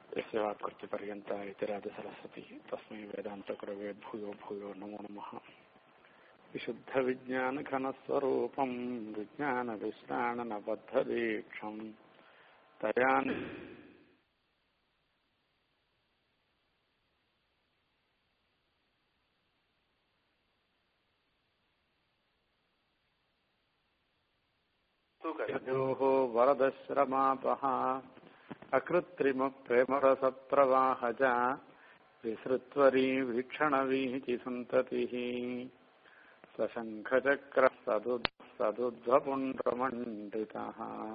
यस्य वाक्कृतिपर्यन्ता इति राजसरस्वती तस्मै वेदान्तकुरवे भूयो भूयो नमो नमः विशुद्धविज्ञानघनस्वरूपम् विज्ञानविश्राणनबद्धदीक्षम् तया योः वरदश्रमापः अकृत्रिमप्रेमरसप्रवाहज विसृत्वरी वीक्षणवीचिसन्ततिः सशङ्खचक्रः सदुद् सदुध्वपुण्ड्रमण्डितः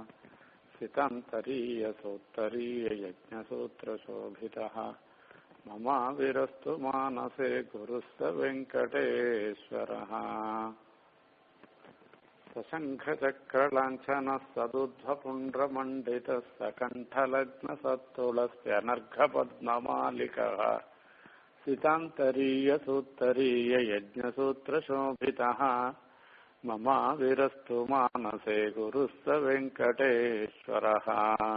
सितान्तरीयसोत्तरीययज्ञसूत्रशोभितः ममाविरस्तु मानसे गुरुः स वेङ्कटेश्वरः सशङ्खचक्रलाञ्छनः सदुध्वपुण्ड्रमण्डितः सकण्ठलग्नसत्तुलस्यनर्घपद्ममालिकः सितान्तरीयसूत्तरीययज्ञसूत्रशोभितः ममाविरस्तु मानसे गुरुः स वेङ्कटेश्वरः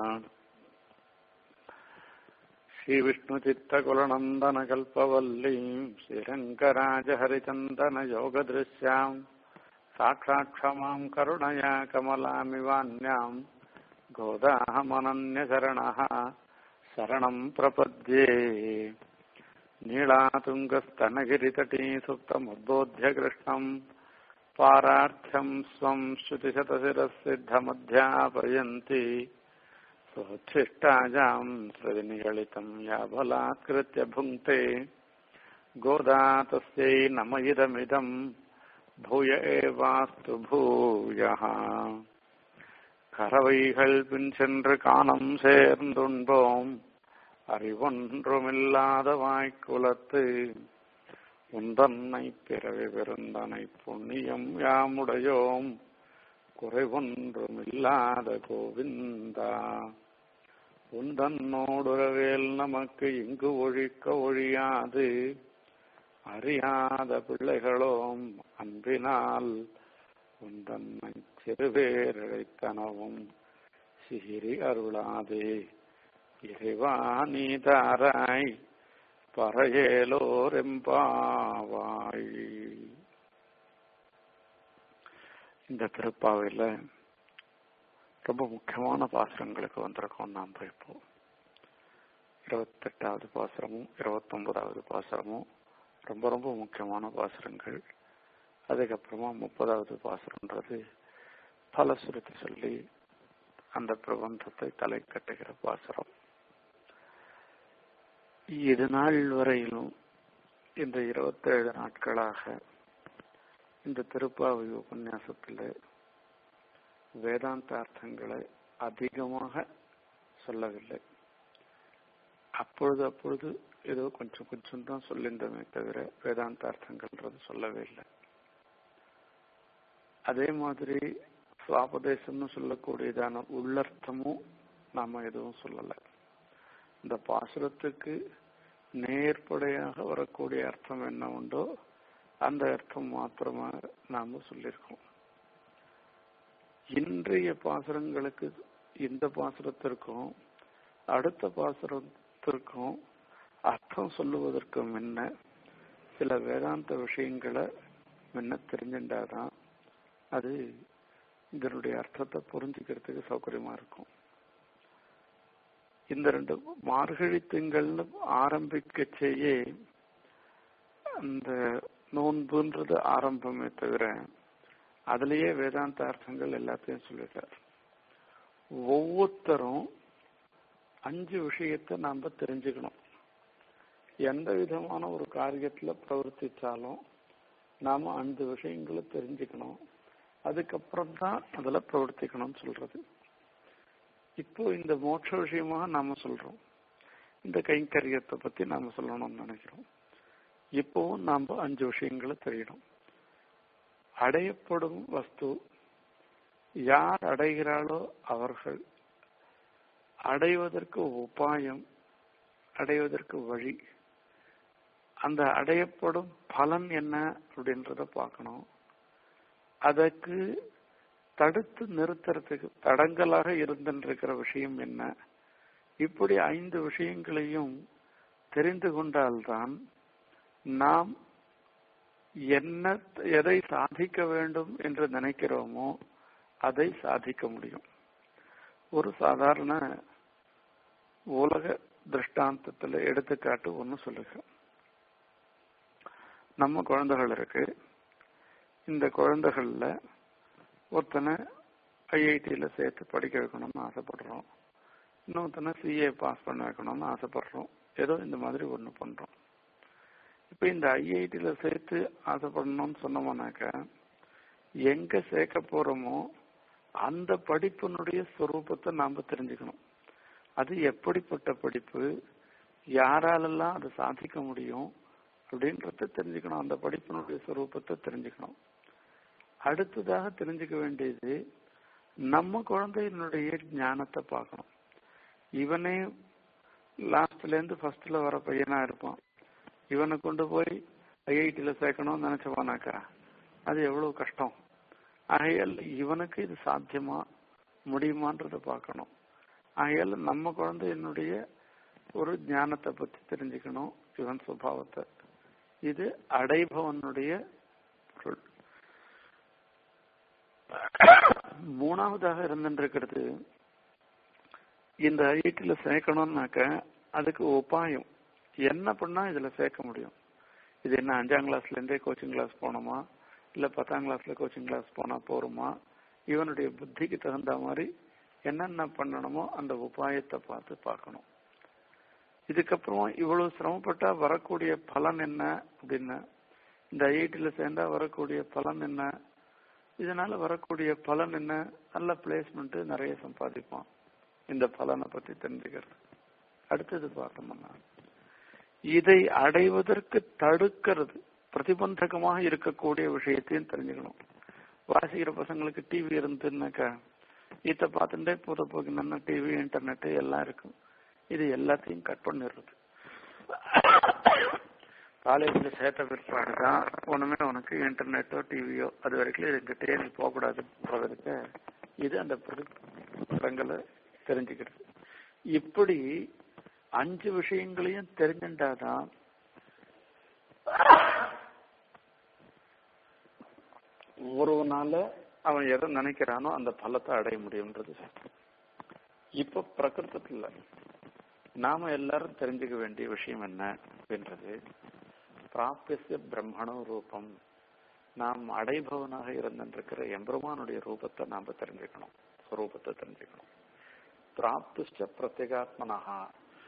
श्रीविष्णुचित्तकुलनन्दनकल्पवल्लीम् श्रीरङ्गराजहरिचन्दनयोगदृश्याम् साक्षाक्षमाम् करुणया कमलामिवान्याम् गोदाहमनन्यशरणः शरणम् प्रपद्ये नीलातुङ्गस्तनगिरितटी सुप्तमुद्बोध्य कृष्णम् पारार्थ्यम् स्वम् श्रुतिशतशिरःसिद्धमध्यापयन्ति सोच्छिष्टाजाम् श्रुतिनिगलितम् या बलात्कृत्य भुङ्क्ते गोदा तस्यै नम इदमिदम् பூய ஏவாஸ்து பூயः கறவைகள் பின் சென்று காணம் சேர்ந்துண்போம் அறிவொன்றுமில்லாத வாய்க்குலத்து உந்தன்னை பிறவி பெருந்தனை புண்ணியம் யாமுடையோம் குறைவொன்றுமில்லாத கோவிந்தா உந்தன்னோடுறவேல் நமக்கு இங்கு ஒழிக்க ஒழியாது அறியாத பிள்ளைகளோம் அன்பினால் உந்தன்னை சிறுபேரழைத்தனவும் சிகிரி அருளாதே இறைவா நீதாராய் பறையேலோரெம்பாவாய் இந்த திருப்பாவையில் ரொம்ப முக்கியமான பாசுரங்களுக்கு வந்திருக்கோம் நாம் இப்போ இருபத்தெட்டாவது பாசுரமும் இருபத்தொன்பதாவது பாசுரமும் ரொம்ப ரொம்ப முக்கியமான பாசுரங்கள் அதுக்கப்புறமா முப்பதாவது பாசுரன்றது பல சுருத்தி சொல்லி அந்த பிரபந்தத்தை தலை கட்டுகிற பாசுரம் இது நாள் வரையிலும் இந்த இருபத்தேழு நாட்களாக இந்த திருப்பாவை உபன்யாசத்தில் வேதாந்த அர்த்தங்களை அதிகமாக சொல்லவில்லை அப்பொழுது அப்பொழுது ஏதோ கொஞ்சம் கொஞ்சம் தான் சொல்லியிருந்தமே தவிர வேதாந்த அர்த்தங்கள்ன்றது சொல்லவே இல்லை அதே மாதிரி சுவாபதேசம்னு சொல்லக்கூடியதான உள்ளர்த்தமும் நாம எதுவும் சொல்லலை இந்த பாசுரத்துக்கு நேர்படையாக வரக்கூடிய அர்த்தம் என்ன உண்டோ அந்த அர்த்தம் மாத்திரமா நாம சொல்லியிருக்கோம் இன்றைய பாசுரங்களுக்கு இந்த பாசுரத்திற்கும் அடுத்த பாசுரத்திற்கும் அர்த்தம் சொல்லுவதற்கு முன்ன சில வேதாந்த விஷயங்களை முன்ன தெரிஞ்சுட்டாதான் அது இதனுடைய அர்த்தத்தை புரிஞ்சுக்கிறதுக்கு சௌகரியமா இருக்கும் இந்த ரெண்டு மார்கழி திங்கள்னு ஆரம்பிக்க செய்ய அந்த நோன்புன்றது ஆரம்பமே தவிர அதுலயே வேதாந்த அர்த்தங்கள் எல்லாத்தையும் சொல்லிட்டார் ஒவ்வொருத்தரும் அஞ்சு விஷயத்தை நாம தெரிஞ்சுக்கணும் எந்த விதமான ஒரு காரியத்துல பிரவர்த்திச்சாலும் நாம அஞ்சு விஷயங்களை தெரிஞ்சுக்கணும் அதுக்கப்புறம் தான் அதுல பிரவர்த்திக்கணும்னு சொல்றது இப்போ இந்த மோட்ச விஷயமாக நாம சொல்றோம் இந்த கைங்கரியத்தை பத்தி நாம சொல்லணும்னு நினைக்கிறோம் இப்போவும் நாம அஞ்சு விஷயங்களை தெரியணும் அடையப்படும் வஸ்து யார் அடைகிறாளோ அவர்கள் அடைவதற்கு உபாயம் அடைவதற்கு வழி அந்த அடையப்படும் பலன் என்ன அப்படின்றத பார்க்கணும் அதற்கு தடுத்து நிறுத்துறதுக்கு தடங்கலாக இருந்துருக்கிற விஷயம் என்ன இப்படி ஐந்து விஷயங்களையும் தெரிந்து கொண்டால்தான் நாம் என்ன எதை சாதிக்க வேண்டும் என்று நினைக்கிறோமோ அதை சாதிக்க முடியும் ஒரு சாதாரண உலக திருஷ்டாந்தத்துல எடுத்துக்காட்டு ஒண்ணு சொல்லுங்க நம்ம குழந்தைகள் இருக்கு இந்த குழந்தைகள்ல ஒருத்தனை ஐஐடியில சேர்த்து படிக்க வைக்கணும்னு ஆசைப்படுறோம் இன்னொருத்தனை சிஏ பாஸ் பண்ண வைக்கணும்னு ஆசைப்படுறோம் ஏதோ இந்த மாதிரி ஒண்ணு பண்றோம் இப்ப இந்த ஐஐடியில சேர்த்து ஆசைப்படணும்னு சொன்னோம்னாக்க எங்க சேர்க்க போறோமோ அந்த படிப்பினுடைய ஸ்வரூபத்தை நாம தெரிஞ்சுக்கணும் அது எப்படிப்பட்ட படிப்பு யாராலெல்லாம் அதை சாதிக்க முடியும் அப்படின்றத தெரிஞ்சுக்கணும் அந்த படிப்பினுடைய ஸ்வரூபத்தை தெரிஞ்சுக்கணும் அடுத்ததாக தெரிஞ்சுக்க வேண்டியது நம்ம குழந்தையினுடைய ஞானத்தை பார்க்கணும் இவனே லாஸ்ட்ல இருந்து ஃபர்ஸ்ட்ல வர பையனா இருப்பான் இவனை கொண்டு போய் ஐஐடியில சேர்க்கணும்னு நினைச்சவானாக்கா அது எவ்வளவு கஷ்டம் ஆகையால் இவனுக்கு இது சாத்தியமா முடியுமான்றத பார்க்கணும் ஆகையால் நம்ம குழந்தையினுடைய ஒரு ஞானத்தை பத்தி தெரிஞ்சுக்கணும் இவன் சுபாவத்தை இது அடைபவனுடைய பொருள் மூணாவதாக இருந்துருக்கிறது இந்த ஐஐடியில சேர்க்கணும்னாக்க அதுக்கு உபாயம் என்ன பண்ணா இதுல சேர்க்க முடியும் இது என்ன அஞ்சாம் கிளாஸ்ல இருந்தே கோச்சிங் கிளாஸ் போனோமா இல்ல பத்தாம் கிளாஸ்ல கோச்சிங் கிளாஸ் போனா போருமா இவனுடைய புத்திக்கு தகுந்த மாதிரி என்னென்ன பண்ணணுமோ அந்த உபாயத்தை பார்த்து பார்க்கணும் இதுக்கப்புறம் இவ்வளவு சிரமப்பட்டா வரக்கூடிய பலன் என்ன அப்படின்னு இந்த ஐஐடியில சேர்ந்தா வரக்கூடிய பலன் என்ன இதனால வரக்கூடிய பலன் என்ன நல்ல பிளேஸ்மெண்ட் நிறைய சம்பாதிப்பான் இந்த பலனை பத்தி தெரிஞ்சுக்கிறது அடுத்தது பார்த்தோம்னா இதை அடைவதற்கு தடுக்கிறது பிரதிபந்தகமாக இருக்கக்கூடிய விஷயத்தையும் தெரிஞ்சுக்கணும் வாசிக்கிற பசங்களுக்கு டிவி இருந்துன்னாக்கா இத பார்த்துட்டே போத போகினா டிவி இன்டர்நெட் எல்லாம் இருக்கும் இது எல்லாத்தையும் கட் பண்ணிடுறது காலேஜில் சேர்த்த பிற்பாடு தான் ஒண்ணுமே உனக்கு இன்டர்நெட்டோ டிவியோ அது வரைக்கும் எங்கிட்டே நீ போகக்கூடாதுன்றதுக்கு இது அந்த பிரதிபலங்களை தெரிஞ்சுக்கிறது இப்படி அஞ்சு விஷயங்களையும் தெரிஞ்சுட்டாதான் ஒருவனால அவன் எதை நினைக்கிறானோ அந்த பலத்தை அடைய முடியும்ன்றது இப்ப பிரகிருத்தத்துல நாம எல்லாரும் தெரிஞ்சுக்க வேண்டிய விஷயம் என்ன அப்படின்றது பிராபிய பிரம்மணோ ரூபம் நாம் அடைபவனாக இருந்திருக்கிற எம்பெருமானுடைய ரூபத்தை நாம தெரிஞ்சுக்கணும் ஸ்வரூபத்தை தெரிஞ்சுக்கணும் பிராப்துஷ்ட பிரத்யேகாத்மனஹா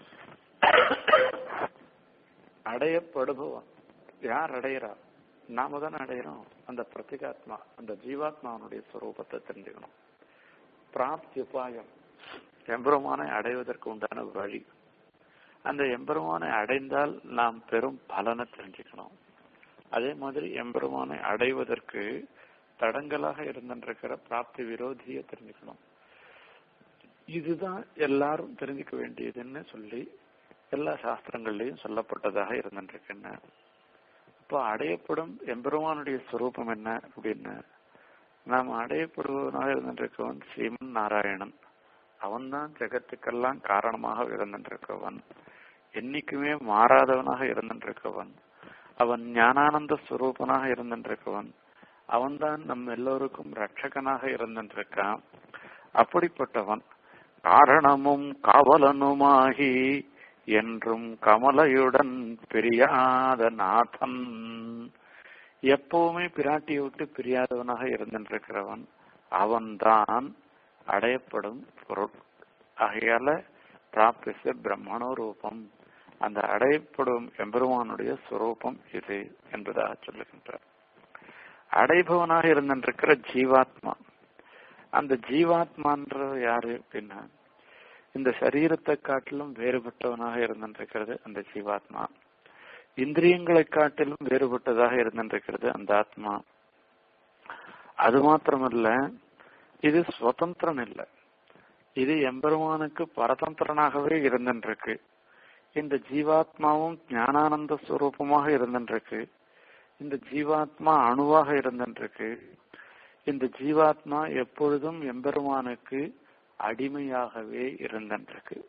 அடையப்படுபவன் யார் அடையிறா நாம தானே அடையிறோம் அந்த பிரத்யேகாத்மா அந்த ஜீவாத்மாவனுடைய ஸ்வரூபத்தை தெரிஞ்சுக்கணும் பிராப்தி உபாயம் எம்பெருமானை அடைவதற்கு உண்டான வழி அந்த எம்பெருமானை அடைந்தால் நாம் பெரும் பலனை தெரிஞ்சுக்கணும் அதே மாதிரி எம்பெருமானை அடைவதற்கு தடங்கலாக இருந்திருக்கிற பிராப்தி விரோதியை தெரிஞ்சுக்கணும் இதுதான் எல்லாரும் தெரிஞ்சுக்க வேண்டியதுன்னு சொல்லி எல்லா சாஸ்திரங்கள்லயும் சொல்லப்பட்டதாக இருந்திருக்குன்னு இப்போ அடையப்படும் எம்பெருமானுடைய ஸ்வரூபம் என்ன அப்படின்னு நாம் அடையப்படுவதனாக இருந்திருக்கவன் ஸ்ரீமன் நாராயணன் அவன்தான் ஜெகத்துக்கெல்லாம் காரணமாக இருந்திருக்கவன் என்னைக்குமே மாறாதவனாக இருந்திருக்கவன் அவன் ஞானானந்த ஸ்வரூபனாக இருந்திருக்கவன் அவன்தான் நம் எல்லோருக்கும் ரட்சகனாக இருந்திருக்கான் அப்படிப்பட்டவன் காரணமும் காவலனுமாகி என்றும் கமலையுடன் பிரியாத நாதன் எப்பவுமே பிராட்டியை விட்டு பிரியாதவனாக இருந்திருக்கிறவன் அவன்தான் அடையப்படும் பொருள் ஆகையால பிராபிச பிரம்மணோ ரூபம் அந்த அடையப்படும் எம்பெருமானுடைய சுரூபம் இது என்பதாக சொல்லுகின்றார் அடைபவனாக இருந்திருக்கிற ஜீவாத்மா அந்த ஜீவாத்மான்ற யாரு அப்படின்னா இந்த சரீரத்தை காட்டிலும் வேறுபட்டவனாக இருந்திருக்கிறது அந்த ஜீவாத்மா இந்திரியங்களை காட்டிலும் வேறுபட்டதாக இருந்திருக்கிறது அந்த ஆத்மா அது மாத்திரமல்ல இது சுதந்திரன் இல்லை இது எம்பெருமானுக்கு பரதந்திரனாகவே இருந்திருக்கு இந்த ஜீவாத்மாவும் ஞானானந்த ஸ்வரூபமாக இருந்திருக்கு இந்த ஜீவாத்மா அணுவாக இருந்திருக்கு இந்த ஜீவாத்மா எப்பொழுதும் எம்பெருமானுக்கு அடிமையாகவே இருந்திருக்கு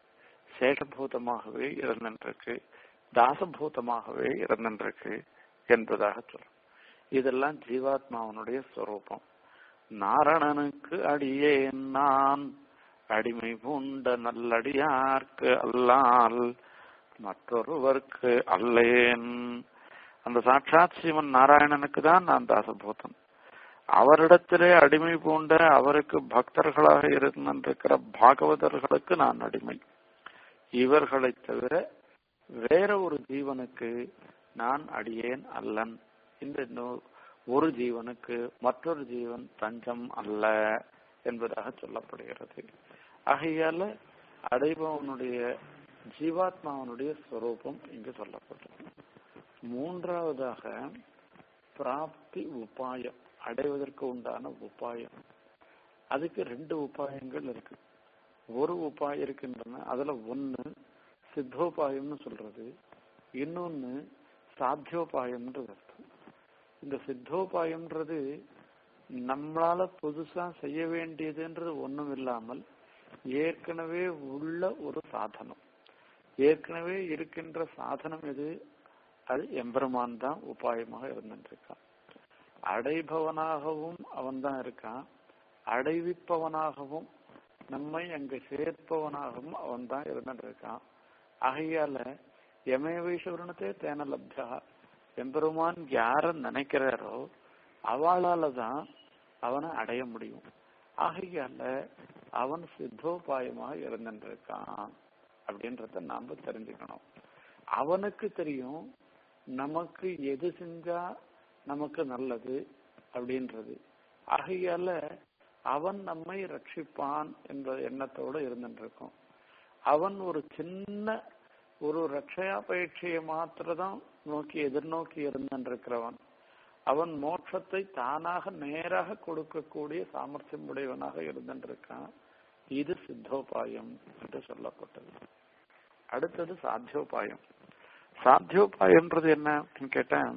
சேஷபூதமாகவே இருந்திருக்கு தாசபூதமாகவே இருந்திருக்கு என்பதாக சொல்றோம் இதெல்லாம் ஜீவாத்மாவனுடைய ஸ்வரூபம் நாரணனுக்கு அடியேன் நான் அடிமை பூண்ட நல்லடியார்க்கு அல்லால் மற்றொருவர்க்கு அல்லேன் அந்த சாட்சாத் சிவன் நாராயணனுக்கு தான் நான் தாசபூதன் அவரிடத்திலே அடிமை பூண்ட அவருக்கு பக்தர்களாக இருந்திருக்கிற பாகவதர்களுக்கு நான் அடிமை இவர்களை தவிர வேற ஒரு ஜீவனுக்கு நான் அடியேன் அல்லன் இந்த ஒரு ஜீவனுக்கு மற்றொரு ஜீவன் தஞ்சம் அல்ல என்பதாக சொல்லப்படுகிறது ஆகையால அடைபவனுடைய ஜீவாத்மாவனுடைய ஸ்வரூபம் இங்கு சொல்லப்பட்டது மூன்றாவதாக பிராப்தி உபாயம் அடைவதற்கு உண்டான உபாயம் அதுக்கு ரெண்டு உபாயங்கள் இருக்கு ஒரு உபாயம் இருக்கின்றன அதுல ஒன்னு சித்தோபாயம்னு சொல்றது இன்னொன்னு சாத்தியோபாயம்ன்றது அர்த்தம் இந்த சித்தோபாயம்ன்றது நம்மளால புதுசா செய்ய வேண்டியதுன்றது ஒண்ணும் இல்லாமல் ஏற்கனவே உள்ள ஒரு சாதனம் ஏற்கனவே இருக்கின்ற சாதனம் எது அது எம்பெருமான் தான் உபாயமாக இருந்துருக்கான் அடைபவனாகவும் அவன் தான் இருக்கான் அடைவிப்பவனாகவும் நம்மை அங்கு சேர்ப்பவனாகவும் அவன் தான் இருந்துருக்கான் ஆகையால யமேவீஸ்வரனத்தே தேன லப்தா எம்பெருமான் யார நினைக்கிறாரோ அவளால தான் அவனை அடைய முடியும் ஆகையால அவன் சித்தோபாயமாக இருந்துருக்கான் அப்படின்றத நாம தெரிஞ்சுக்கணும் அவனுக்கு தெரியும் நமக்கு எது செஞ்சா நமக்கு நல்லது அப்படின்றது ஆகையால அவன் நம்மை ரட்சிப்பான் என்ற எண்ணத்தோடு இருந்துருக்கும் அவன் ஒரு சின்ன ஒரு ரட்சயா பயிற்சியை மாத்திரதான் நோக்கி எதிர்நோக்கி இருந்திருக்கிறவன் அவன் மோட்சத்தை தானாக நேராக கொடுக்கக்கூடிய சாமர்த்தியம் உடையவனாக இருந்திருக்கான் இது சித்தோபாயம் என்று சொல்லப்பட்டது அடுத்தது சாத்தியோபாயம் சாத்தியோபாயம்ன்றது என்ன அப்படின்னு கேட்டேன்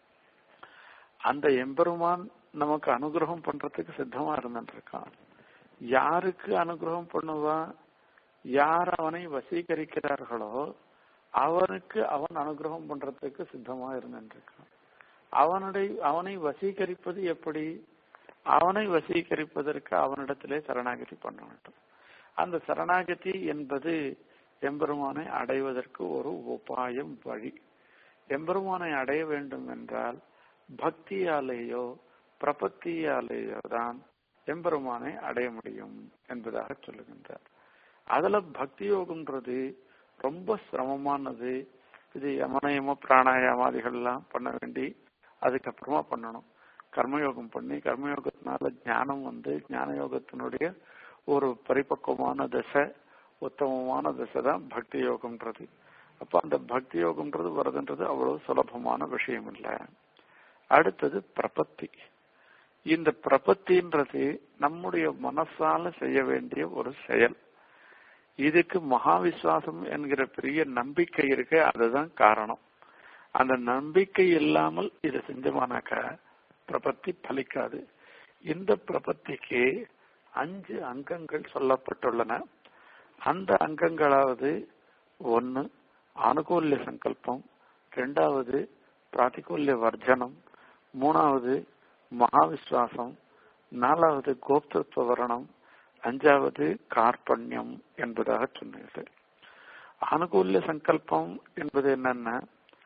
அந்த எம்பெருமான் நமக்கு அனுகிரகம் பண்றதுக்கு சித்தமா இருந்துருக்கான் யாருக்கு அனுகிரகம் பண்ணுவான் யார் அவனை வசீகரிக்கிறார்களோ அவனுக்கு அவன் அனுகிரகம் பண்றதுக்கு சித்தமா இருந்துருக்கான் அவனுடைய அவனை வசீகரிப்பது எப்படி அவனை வசீகரிப்பதற்கு அவனிடத்திலே சரணாகதி பண்ண வேண்டும் அந்த சரணாகதி என்பது எம்பெருமானை அடைவதற்கு ஒரு உபாயம் வழி எம்பெருமானை அடைய வேண்டும் என்றால் பக்தியாலேயோ பிரபத்தியாலேயோ தான் எம்பெருமானை அடைய முடியும் என்பதாக சொல்லுகின்றார் அதுல பக்தி யோகம்ன்றது ரொம்ப சிரமமானது இது யமனயம பிராணாயாமாதிகள் எல்லாம் பண்ண வேண்டி அதுக்கப்புறமா பண்ணணும் கர்மயோகம் பண்ணி கர்மயோகத்தினால ஞானம் வந்து ஞான யோகத்தினுடைய ஒரு பரிபக்குவமான தசை உத்தமமான திசை தான் பக்தி யோகம்ன்றது அப்ப அந்த பக்தி யோகம்ன்றது வருதுன்றது அவ்வளவு சுலபமான விஷயம் இல்லை அடுத்தது பிரபத்தி இந்த பிரபத்தின்றது நம்முடைய மனசால செய்ய வேண்டிய ஒரு செயல் இதுக்கு மகா விசுவாசம் என்கிற பெரிய நம்பிக்கை இருக்கு அதுதான் காரணம் அந்த நம்பிக்கை இல்லாமல் இதை செஞ்சோமானாக்கா பிரபத்தி பலிக்காது இந்த பிரபத்திக்கு அஞ்சு அங்கங்கள் சொல்லப்பட்டுள்ளன அந்த அங்கங்களாவது ஒன்னு அனுகூல்ய சங்கல்பம் ரெண்டாவது பிராத்திகூல்ய வர்ஜனம் மூணாவது மகாவிஸ்வாசம் நாலாவது கோப்தத்துவ வரணம் அஞ்சாவது கார்பண்யம் என்பதாக சொன்னது அனுகூல்ய சங்கல்பம் என்பது என்னன்னா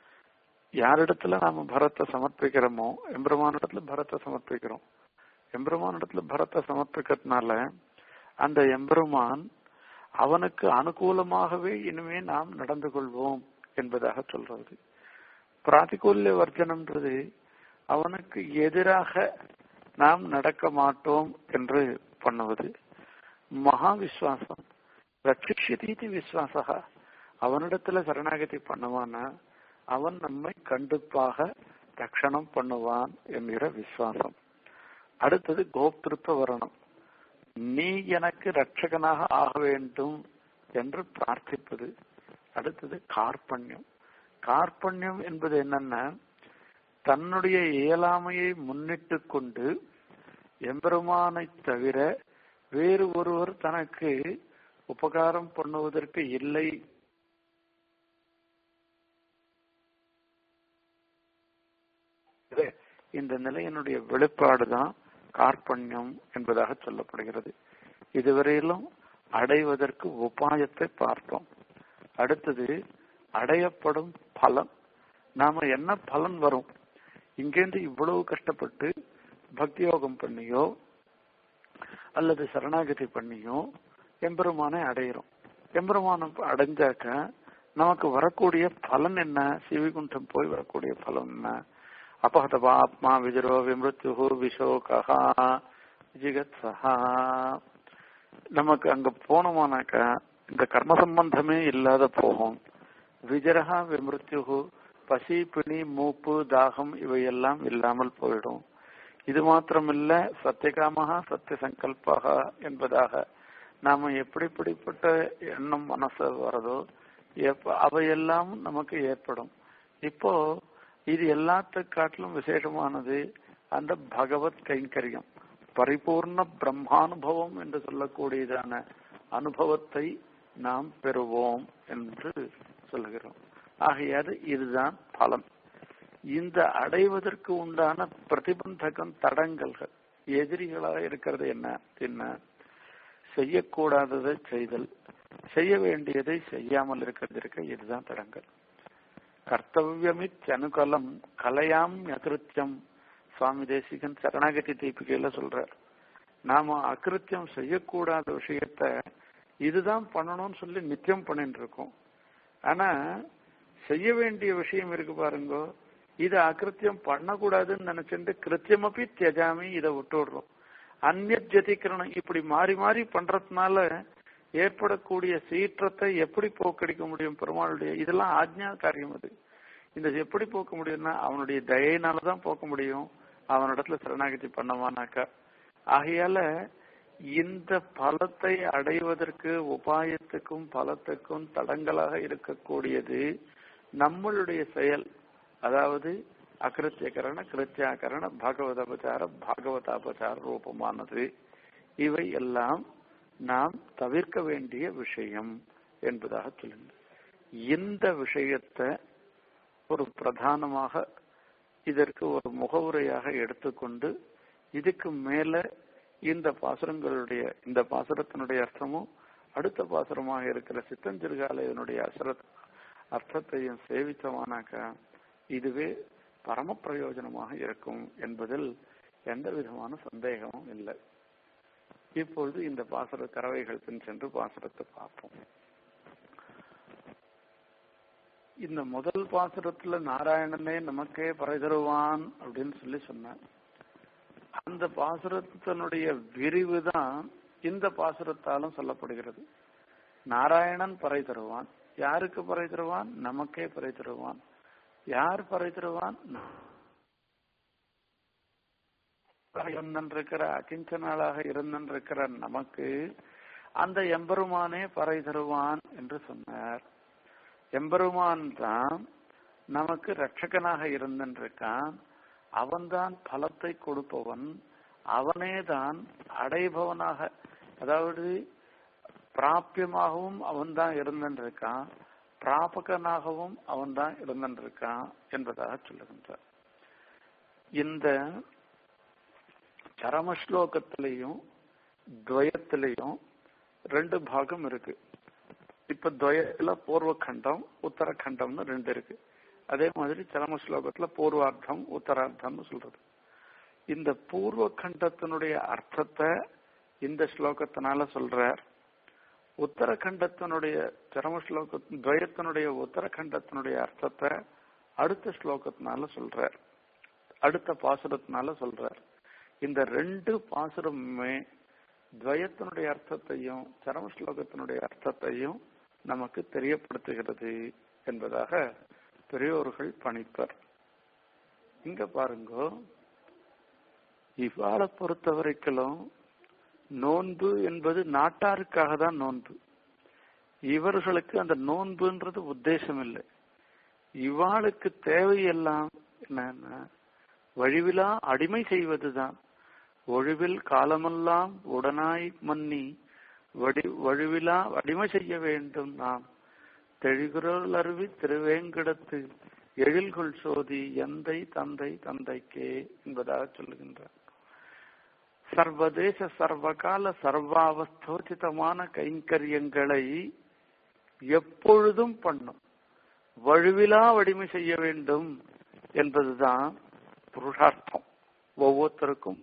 யாரிடத்துல நாம பரத்தை சமர்ப்பிக்கிறோமோ எம்பெருமானிடத்துல பரத்தை சமர்ப்பிக்கிறோம் எம்பெருமானிடத்துல பரத்தை சமர்ப்பிக்கிறதுனால அந்த எம்பெருமான் அவனுக்கு அனுகூலமாகவே இனிமே நாம் நடந்து கொள்வோம் என்பதாக சொல்றது பிராதிகூல்ய வர்ஜனம்ன்றது அவனுக்கு எதிராக நாம் நடக்க மாட்டோம் என்று பண்ணுவது மகா விஸ்வாசம் ரட்சிஷதீதி விஸ்வாசகா அவனிடத்துல சரணாகதி பண்ணுவானா அவன் நம்மை கண்டிப்பாக ரட்சணம் பண்ணுவான் என்கிற விசுவாசம் அடுத்தது கோப்திருத்த வரணம் நீ எனக்கு ரட்சகனாக ஆக வேண்டும் என்று பிரார்த்திப்பது அடுத்தது கார்பண்யம் கார்பண்யம் என்பது என்னன்னா தன்னுடைய இயலாமையை முன்னிட்டு கொண்டு எம்பெருமானை தவிர வேறு ஒருவர் தனக்கு உபகாரம் பண்ணுவதற்கு இல்லை இந்த நிலையினுடைய வெளிப்பாடுதான் கார்பண்யம் என்பதாக சொல்லப்படுகிறது இதுவரையிலும் அடைவதற்கு உபாயத்தை பார்த்தோம் அடுத்தது அடையப்படும் பலன் நாம என்ன பலன் வரும் இங்கேருந்து இவ்வளவு கஷ்டப்பட்டு பக்தி யோகம் பண்ணியோ அல்லது சரணாகதி பண்ணியோ எம்பெருமானை அடையிறோம் எம்பெருமானம் அடைஞ்சாக்க நமக்கு வரக்கூடிய பலன் என்ன சிவிகுண்டம் போய் வரக்கூடிய பலன் என்ன அபகதபா ஆத்மா விஜரோ விமிருத்யு விஷோகா ஜிகத் சஹா நமக்கு அங்க போனோமானாக்கா இந்த கர்ம சம்பந்தமே இல்லாத போகும் விஜரகா விமிருத்யு பசி பிணி மூப்பு தாகம் இவையெல்லாம் இல்லாமல் போயிடும் இது மாத்திரமில்ல சத்தியகாமகா சத்திய சங்கல்பாக என்பதாக நாம எப்படிப்படிப்பட்ட எண்ணம் மனசு வரதோ எப்ப அவையெல்லாம் நமக்கு ஏற்படும் இப்போ இது எல்லாத்த காட்டிலும் விசேஷமானது அந்த பகவத் கைங்கரியம் பரிபூர்ண பிரம்மானுபவம் என்று சொல்லக்கூடியதான அனுபவத்தை நாம் பெறுவோம் என்று சொல்லுகிறோம் ஆகையாது இதுதான் பலன் இந்த அடைவதற்கு உண்டான பிரதிபந்தகம் தடங்கல்கள் எதிரிகளாக இருக்கிறது என்ன என்ன செய்யக்கூடாததை செய்தல் செய்ய வேண்டியதை செய்யாமல் இருக்கிறது இருக்க இதுதான் தடங்கள் கர்த்தவியமிச்சனுகலம் கலையாம் அகிருத்தியம் சுவாமி தேசிகன் சரணாகதி தீபிகையில சொல்றார் நாம அகிருத்தியம் செய்யக்கூடாத விஷயத்த இதுதான் பண்ணணும்னு சொல்லி நித்தியம் பண்ணிட்டு இருக்கோம் ஆனா செய்ய வேண்டிய விஷயம் இருக்கு பாருங்க இது அகிருத்தியம் பண்ணக்கூடாதுன்னு நினைச்சுட்டு கிருத்தியமப்பி தியஜாமி இதை விட்டுடுறோம் அந்நிய ஜதிக்கரணம் இப்படி மாறி மாறி பண்றதுனால ஏற்படக்கூடிய சீற்றத்தை எப்படி போக்கடிக்க முடியும் பெருமாளுடைய இதெல்லாம் ஆஜ்ஞா காரியம் அது இந்த எப்படி போக்க முடியும்னா அவனுடைய தயையினாலதான் போக்க முடியும் அவனிடத்துல சரணாகதி பண்ணவானாக்கா ஆகையால இந்த பலத்தை அடைவதற்கு உபாயத்துக்கும் பலத்துக்கும் தடங்களாக இருக்கக்கூடியது நம்மளுடைய செயல் அதாவது அகிருத்தியகரண கிருத்தியாகரண பாகவதாபச்சார பாகவதாபச்சார ரூபமானது இவை எல்லாம் நாம் தவிர்க்க வேண்டிய விஷயம் என்பதாக சொல்லுங்க இந்த விஷயத்தை ஒரு பிரதானமாக இதற்கு ஒரு முகவுரையாக எடுத்துக்கொண்டு இதுக்கு மேல இந்த பாசுரங்களுடைய இந்த பாசுரத்தினுடைய அர்த்தமும் அடுத்த பாசுரமாக இருக்கிற சித்தஞ்சிறுகாலையனுடைய அசுர அர்த்தத்தையும் சேவித்தமானாக்க இதுவே பரம பிரயோஜனமாக இருக்கும் என்பதில் எந்த விதமான சந்தேகமும் இல்லை இப்பொழுது இந்த பாசுர கறவைகள் பின் சென்று பாசுரத்தை பார்ப்போம் இந்த முதல் பாசுரத்துல நாராயணனே நமக்கே பறை தருவான் அப்படின்னு சொல்லி சொன்னார் அந்த பாசுரத்தினுடைய விரிவு தான் இந்த பாசுரத்தாலும் சொல்லப்படுகிறது நாராயணன் பறை தருவான் யாருக்கு பறை தருவான் நமக்கே பறை தருவான் யார் பறை தருவான் இருந்திருக்கிற அகிஞ்சனாளாக இருந்திருக்கிற நமக்கு அந்த எம்பெருமானே பறை தருவான் என்று சொன்னார் எம்பெருமான் தான் நமக்கு ரட்சகனாக இருந்திருக்கான் அவன்தான் பலத்தை கொடுப்பவன் அவனே தான் அடைபவனாக அதாவது பிராபியமாகவும் அவன் தான் இருந்திருக்கான் பிராபகனாகவும் அவன் தான் இருந்திருக்கான் என்பதாக சொல்லுகின்றார் இந்த சரம ஸ்லோகத்திலையும் துவயத்திலையும் ரெண்டு பாகம் இருக்கு இப்ப துவயத்துல பூர்வ கண்டம் உத்தரகண்டம்னு ரெண்டு இருக்கு அதே மாதிரி சரம ஸ்லோகத்துல பூர்வார்த்தம் உத்தரார்த்தம்னு சொல்றது இந்த பூர்வ கண்டத்தினுடைய அர்த்தத்தை இந்த ஸ்லோகத்தினால சொல்றார் உத்தரகண்டத்தினுடைய சரம ஸ்லோக துவயத்தினுடைய உத்தரகண்டத்தினுடைய அர்த்தத்தை அடுத்த ஸ்லோகத்தினால சொல்றார் அடுத்த பாசுரத்தினால சொல்றார் இந்த ரெண்டு பாசுரமுமே துவயத்தினுடைய அர்த்தத்தையும் சரம ஸ்லோகத்தினுடைய அர்த்தத்தையும் நமக்கு தெரியப்படுத்துகிறது என்பதாக பெரியோர்கள் பணிப்பர் இங்க பாருங்க இவ்வாளை பொறுத்த வரைக்கும் நோன்பு என்பது நாட்டாருக்காக தான் நோன்பு இவர்களுக்கு அந்த நோன்புன்றது உத்தேசம் இல்லை இவாளுக்கு தேவையெல்லாம் என்னன்னா வழிவிலா அடிமை செய்வதுதான் ஒழிவில் காலமெல்லாம் உடனாய் மன்னி வடி வழுவிலா வடிமை செய்ய வேண்டும் நாம் தெழிகுரல் அருவி திருவேங்கடத்து எழில்கொள் சோதி எந்தை தந்தை தந்தைக்கே என்பதாக சொல்லுகின்றார் சர்வதேச சர்வகால சர்வாவஸ்தோச்சிதமான கைங்கரியங்களை எப்பொழுதும் பண்ணும் வழுவிலா வடிமை செய்ய வேண்டும் என்பதுதான் புருஷார்த்தம் ஒவ்வொருத்தருக்கும்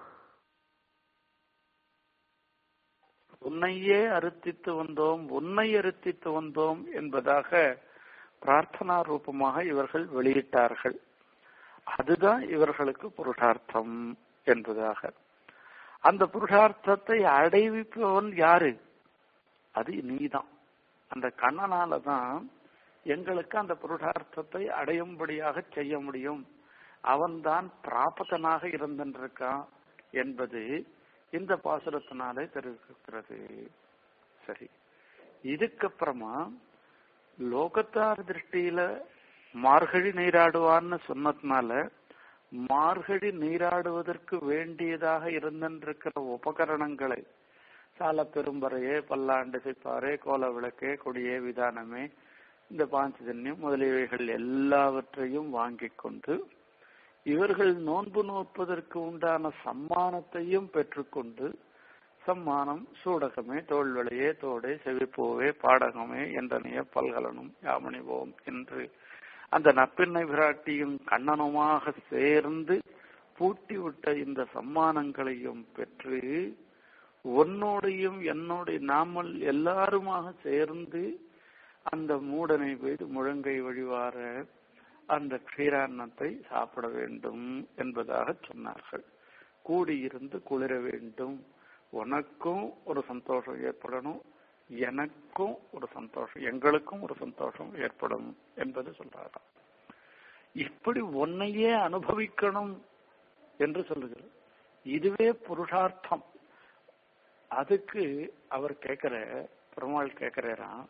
உன்னையே அறுத்தித்து வந்தோம் உன்னை அறுத்தித்து வந்தோம் என்பதாக பிரார்த்தனா ரூபமாக இவர்கள் வெளியிட்டார்கள் அதுதான் இவர்களுக்கு புருஷார்த்தம் என்பதாக அந்த புருஷார்த்தத்தை அடைவிப்பவன் யாரு அது நீதான் அந்த கண்ணனால தான் எங்களுக்கு அந்த புருஷார்த்தத்தை அடையும்படியாக செய்ய முடியும் அவன்தான் பிராபகனாக இருந்திருக்கான் என்பது இந்த பாசுரத்தினாலே தெரிவிக்கிறது சரி இதுக்கப்புறமா லோகத்தார் திருஷ்டியில மார்கழி நீராடுவான்னு சொன்னதுனால மார்கழி நீராடுவதற்கு வேண்டியதாக இருந்திருக்கிற உபகரணங்களை சால பெரும்பறையே பல்லாண்டு சிப்பாரே கோல விளக்கே கொடியே விதானமே இந்த பாஞ்சஜன்யம் முதலியவைகள் எல்லாவற்றையும் வாங்கிக் கொண்டு இவர்கள் நோன்பு நோற்பதற்கு உண்டான சம்மானத்தையும் பெற்றுக்கொண்டு சம்மானம் சூடகமே தோல்வளையே தோடே செவிப்போவே பாடகமே என்றனைய பல்கலனும் யாமணிவோம் என்று அந்த நப்பின்னை விராட்டியும் கண்ணனுமாக சேர்ந்து பூட்டிவிட்ட இந்த சம்மானங்களையும் பெற்று உன்னோடையும் என்னோடைய நாமல் எல்லாருமாக சேர்ந்து அந்த மூடனை போய் முழங்கை வழிவார அந்த க்ஷீரான்னத்தை சாப்பிட வேண்டும் என்பதாக சொன்னார்கள் கூடியிருந்து குளிர வேண்டும் உனக்கும் ஒரு சந்தோஷம் ஏற்படணும் எனக்கும் ஒரு சந்தோஷம் எங்களுக்கும் ஒரு சந்தோஷம் ஏற்படும் என்பது சொல்றாராம் இப்படி உன்னையே அனுபவிக்கணும் என்று சொல்லுகிறார் இதுவே புருஷார்த்தம் அதுக்கு அவர் கேட்கிற பெருமாள் கேட்கிறாராம்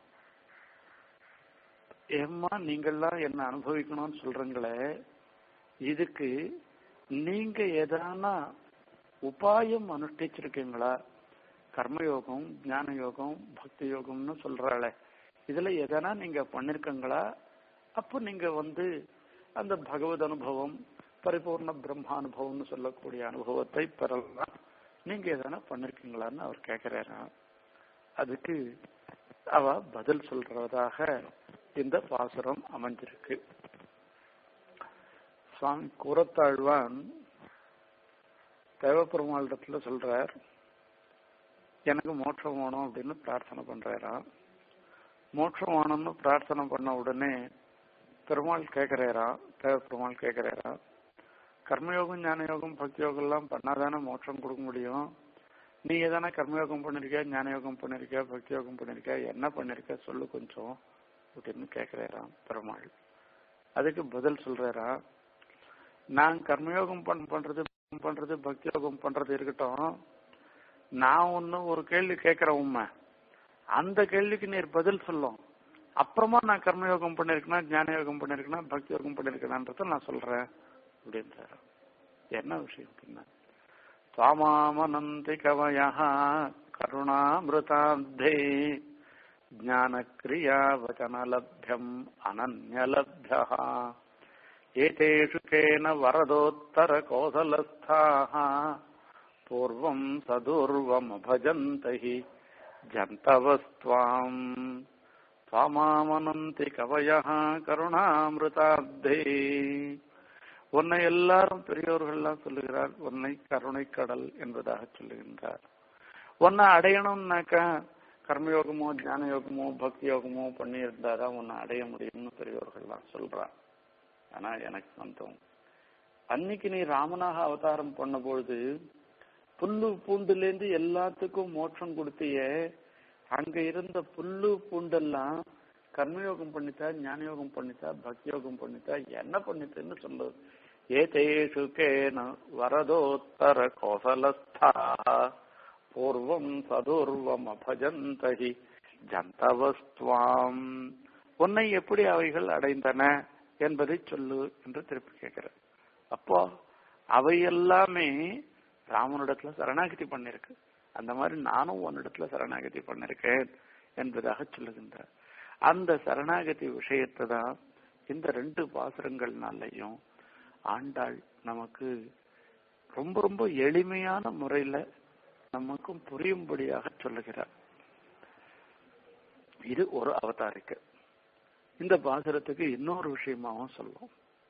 ஏம்மா நீங்கள்லாம் என்ன அனுபவிக்கணும்னு சொல்றீங்களே இதுக்கு நீங்க எதானா உபாயம் அனுஷ்டிச்சிருக்கீங்களா கர்மயோகம் ஞான யோகம் பக்தி யோகம்னு சொல்றாளே இதுல எதனா நீங்க பண்ணிருக்கீங்களா அப்போ நீங்க வந்து அந்த பகவத் அனுபவம் பரிபூர்ண பிரம்மானுபவம்னு சொல்லக்கூடிய அனுபவத்தை பெறலாம் நீங்க எதனா பண்ணிருக்கீங்களான்னு அவர் கேட்கிறாரா அதுக்கு அவ பதில் சொல்றதாக இந்த பாசுரம் அமைஞ்சிருக்கு சுவாமி கூறத்தாழ்வான் தேவப்பெருமாளிடத்துல சொல்றார் எனக்கு மோட்சம் வேணும் அப்படின்னு பிரார்த்தனை பண்றாராம் மோட்சம் வேணும்னு பிரார்த்தனை பண்ண உடனே பெருமாள் கேட்கிறாராம் தேவ பெருமாள் கேட்கிறாராம் கர்மயோகம் ஞான யோகம் பக்தி யோகம் எல்லாம் பண்ணாதானே மோட்சம் கொடுக்க முடியும் நீ எதானே கர்மயோகம் பண்ணிருக்க ஞான யோகம் பண்ணிருக்க பக்தி யோகம் பண்ணிருக்க என்ன பண்ணிருக்க சொல்லு கொஞ்சம் அப்படின்னு கேட்கிறாராம் பெருமாள் அதுக்கு பதில் சொல்றாராம் நான் கர்மயோகம் பண் பண்றது பண்றது பக்தி யோகம் பண்றது இருக்கட்டும் நான் ஒன்னு ஒரு கேள்வி கேட்கிறேன் உண்மை அந்த கேள்விக்கு நீர் பதில் சொல்லும் அப்புறமா நான் கர்மயோகம் பண்ணிருக்கேனா ஞான யோகம் பண்ணிருக்கேனா பக்தி யோகம் பண்ணிருக்கேனான்றத நான் சொல்றேன் அப்படின்றாரு என்ன விஷயம் அப்படின்னா சுவாமாமனந்தி கவயா கருணாமிருதாப்தே ஞானக்ரியா வச்சனலப்யம் அனன்யலப்யா ஏதேஷு கேன வரதோத்தர கோசலஸ்தாः பூர்வம் சதுர்வமபஜந்த हि ஜந்தவஸ்துவாம் சுவாமாமனந்தி கவயः கருணாமிருதாப்தே உன்னை எல்லாரும் பெரியோர்கள்லாம் சொல்லுகிறார் உன்னை கருணை கடல் என்பதாக சொல்லுகின்றார் உன்னை அடையணும்னாக்கா கர்மயோகமோ ஞான யோகமோ பக்தி யோகமோ பண்ணி இருந்தாதான் உன்னை அடைய முடியும்னு பெரியோர்கள்லாம் சொல்றான் ஆனா எனக்கு வந்தோம் அன்னைக்கு நீ ராமனாக அவதாரம் பண்ண பொழுது புல்லு பூண்டுலேருந்து எல்லாத்துக்கும் மோட்சம் கொடுத்தியே அங்க இருந்த புல்லு பூண்டெல்லாம் கர்மயோகம் பண்ணித்தா ஞான யோகம் பண்ணித்தா பக்தி யோகம் பண்ணித்தா என்ன பண்ணித்துன்னு சொல்லு ஏதேஷு கேன வரதோத்தர கோசலஸ்தா பூர்வம் சதுர்வம் அபஜந்தகி ஜந்தவஸ்துவாம் உன்னை எப்படி அவைகள் அடைந்தன என்பதை சொல்லு என்று திருப்பி கேட்கிறார் அப்போ அவை எல்லாமே ராமனிடத்துல சரணாகிதி பண்ணிருக்கு அந்த மாதிரி நானும் உன்னிடத்துல சரணாகதி பண்ணிருக்கேன் என்பதாக சொல்லுகின்றார் அந்த சரணாகதி விஷயத்தை தான் இந்த ரெண்டு பாசுரங்கள்னாலையும் ஆண்டாள் நமக்கு ரொம்ப ரொம்ப எளிமையான முறையில நமக்கும் புரியும்படியாக சொல்லுகிறார் இது ஒரு அவதாரிக்கை இந்த பாசுரத்துக்கு இன்னொரு விஷயமாவும் சொல்லும்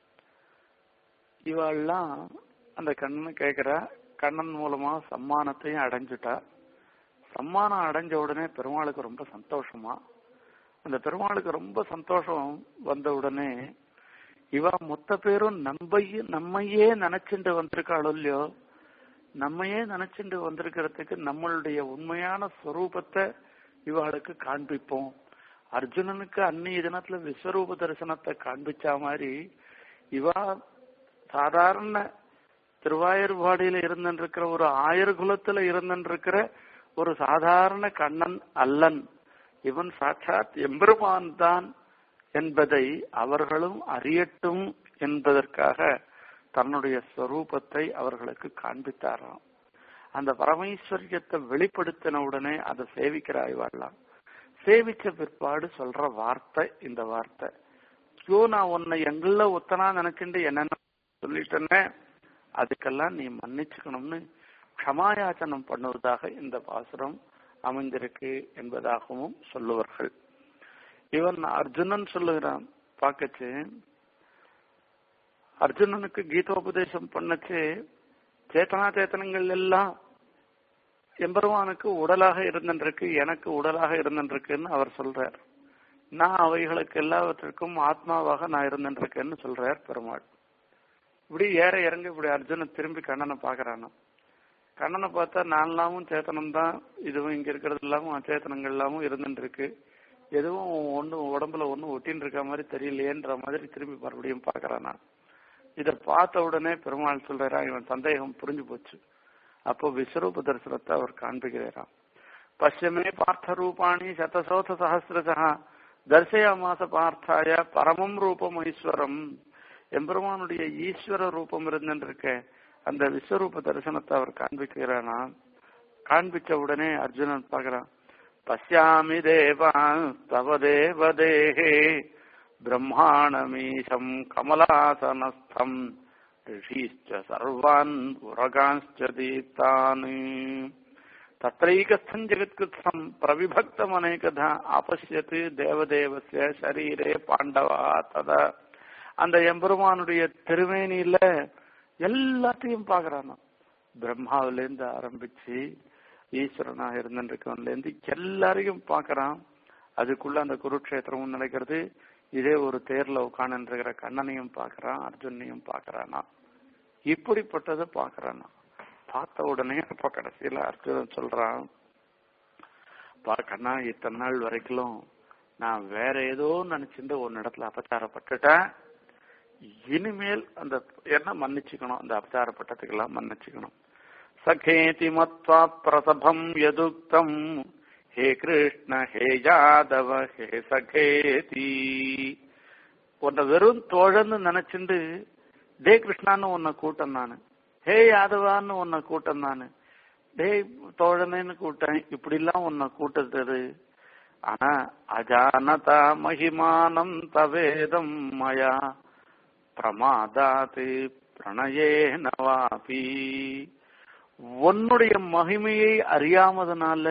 இவாள்லாம் அந்த கண்ணன் கேக்குறா கண்ணன் மூலமா சம்மானத்தையும் அடைஞ்சுட்டா சம்மானம் அடைஞ்ச உடனே பெருமாளுக்கு ரொம்ப சந்தோஷமா அந்த பெருமாளுக்கு ரொம்ப சந்தோஷம் வந்த உடனே இவ மொத்த பேரும் நம்பையே நம்மையே நினைச்சுட்டு வந்திருக்காளோ இல்லையோ நம்மையே நினைச்சுட்டு வந்திருக்கிறதுக்கு நம்மளுடைய உண்மையான ஸ்வரூபத்தை இவாளுக்கு காண்பிப்போம் அர்ஜுனனுக்கு அன்னைய தினத்துல விஸ்வரூப தரிசனத்தை காண்பிச்ச மாதிரி இவா சாதாரண திருவாயூர்பாடியில இருந்திருக்கிற ஒரு ஆயர் குலத்துல இருந்திருக்கிற ஒரு சாதாரண கண்ணன் அல்லன் இவன் சாட்சாத் எம்பெருமான் தான் என்பதை அவர்களும் அறியட்டும் என்பதற்காக தன்னுடைய ஸ்வரூபத்தை அவர்களுக்கு காண்பித்தாராம் அந்த பரமேஸ்வரியத்தை வெளிப்படுத்தின உடனே அதை சேவிக்கிறாய் வாழலாம் சேவிச்ச பிற்பாடு சொல்ற வார்த்தை இந்த வார்த்தை ஐயோ நான் உன்னை எங்கள ஒத்தனா நினைச்சுட்டு என்னென்ன சொல்லிட்டேனே அதுக்கெல்லாம் நீ மன்னிச்சுக்கணும்னு க்ஷமாயாச்சனம் பண்ணுவதாக இந்த பாசுரம் அமைந்திருக்கு என்பதாகவும் சொல்லுவார்கள் இவன் அர்ஜுனன் சொல்லுகிறான் பார்க்கச்சு அர்ஜுனனுக்கு கீதோபதேசம் பண்ணச்சு சேத்தனா சேத்தனங்கள் எல்லாம் எம்பெருமானுக்கு உடலாக இருந்திருக்கு எனக்கு உடலாக இருந்திருக்குன்னு அவர் சொல்றார் நான் அவைகளுக்கு எல்லாவற்றிற்கும் ஆத்மாவாக நான் இருந்திருக்கேன்னு சொல்றார் பெருமாள் இப்படி ஏற இறங்க இப்படி அர்ஜுனன் திரும்பி கண்ணனை பாக்குறானோ கண்ணனை பார்த்தா நான்லாமும் சேத்தனம் தான் இதுவும் இங்க இருக்கிறது எல்லாமும் அச்சேத்தனங்கள் எல்லாமும் இருந்துட்டு இருக்கு எதுவும் ஒன்னும் உடம்புல ஒன்னும் ஒட்டின்னு இருக்க மாதிரி தெரியலையேன்ற மாதிரி திரும்பி மறுபடியும் பாக்குறானா இத பார்த்த உடனே பெருமாள் சொல்றா இவன் சந்தேகம் புரிஞ்சு போச்சு அப்போ விஸ்வரூப தரிசனத்தை அவர் காண்பிக்கிறாராம் பश्चिमे பார்த்த ரூபாணி சதசோத சஹசிரசா தர்சயாமாச பார்த்தாய பரமம் ரூபம் ஈஸ்வரம் எம்பெருமானுடைய ஈஸ்வர ரூபம் இருந்துருக்க அந்த விஸ்வரூப தரிசனத்தை அவர் காண்பிக்கிறானா காண்பிச்ச உடனே அர்ஜுனன் பாக்குறான் பசியாமி தேவான் தவ தேவதேகே பிரம்மாணமீசம் கமலாசனஸ்தம் ரிஷீச்ச சர்வான் உரகாஞ்ச தீப்தான் தத்ரைகஸ்தம் ஜெகத்கிருத்தம் பிரவிபக்தம் அநேகதா ஆபஷ்யத்து தேவதேவசிய சரீரே பாண்டவா ததா அந்த எம்பெருமானுடைய திருமேனியில எல்லாத்தையும் பாக்குறானோ பிரம்மாவிலேருந்து ஆரம்பிச்சு ஈஸ்வரனா இருந்துருக்கவன்ல இருந்து எல்லாரையும் பாக்குறான் அதுக்குள்ள அந்த குருக்ஷேத்திரமும் நடக்கிறது இதே ஒரு தேர்ல உட்காந்துருக்கிற கண்ணனையும் பாக்குறான் அர்ஜுனையும் பாக்குறானா இப்படிப்பட்டதை பாக்குறானா பார்த்த உடனே அப்ப கடைசியில அர்ஜுனன் சொல்றான் பா கண்ணா இத்தனை நாள் வரைக்கும் நான் வேற ஏதோ நினைச்சிருந்து ஒரு இடத்துல அபச்சாரப்பட்டுட்டேன் இனிமேல் அந்த என்ன மன்னிச்சுக்கணும் அந்த அபச்சாரப்பட்டதுக்கெல்லாம் மன்னிச்சுக்கணும் சகேதி மத்வா பிரசபம் எதுக்தம் ஹே கிருஷ்ண ஹே யாதவ ஹே சகேதி உன்னை வெறும் தோழன்னு நினைச்சுண்டு டே கிருஷ்ணான்னு உன்னை கூட்டம் நானு ஹே யாதவான்னு உன்னை கூட்டம் நானு டே தோழனேன்னு கூட்டம் இப்படி எல்லாம் உன்னை கூட்டது ஆனா அஜானதா மகிமானம் தவேதம் மயா பிரமாதாத்து பிரணயே நவாபி உன்னுடைய மகிமையை அறியாமதனால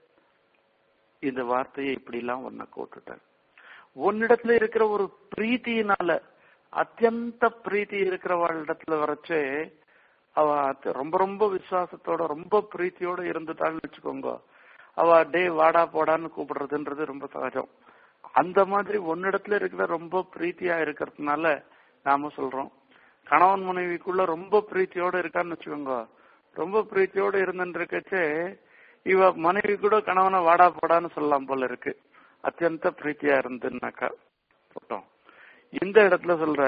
இந்த வார்த்தையை இப்படி எல்லாம் உன்னை கூட்டுட்டார் உன்னிடத்துல இருக்கிற ஒரு பிரீத்தியினால அத்தியந்த பிரீத்தி இருக்கிறவளிடத்துல வரைச்சே அவ ரொம்ப ரொம்ப விசுவாசத்தோட ரொம்ப பிரீத்தியோட இருந்துட்டான்னு வச்சுக்கோங்க அவ டே வாடா போடான்னு கூப்பிடுறதுன்றது ரொம்ப சகஜம் அந்த மாதிரி ஒன்னிடத்துல இருக்கிற ரொம்ப பிரீத்தியா இருக்கிறதுனால நாம சொல்றோம் கணவன் மனைவிக்குள்ள ரொம்ப பிரீத்தியோட இருக்கான்னு வச்சுக்கோங்க ரொம்ப பிரீத்தியோட இருந்துட்டு இருக்கச்சே இவ மனைவி கூட கணவனை வாடா போடான்னு சொல்லலாம் போல இருக்கு அத்தியந்த பிரீத்தியா இருந்துன்னாக்கா போட்டோம் இந்த இடத்துல சொல்ற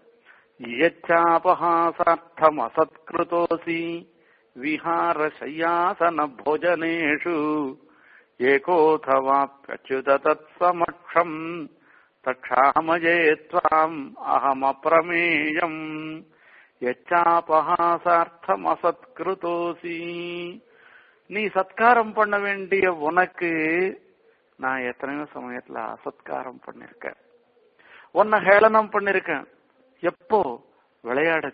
யச்சாபஹாசார்த்தம் அசத்கிருதோசி விஹார சையாசன போஜனேஷு ஏகோதவாப்யச்சுத தத் சமக்ஷம் தக்ஷாமயே த்வாம் அகமப்ரமேயம் யச்சாபஹாசார்த்தம் அசத்கிருதோசி நீ சத்காரம் பண்ண வேண்டிய உனக்கு நான் எத்தனையோ சமயத்துல அசத்காரம் பண்ணிருக்கேன் உன்னை ஹேளனம் பண்ணிருக்கேன் எப்போ விளையாட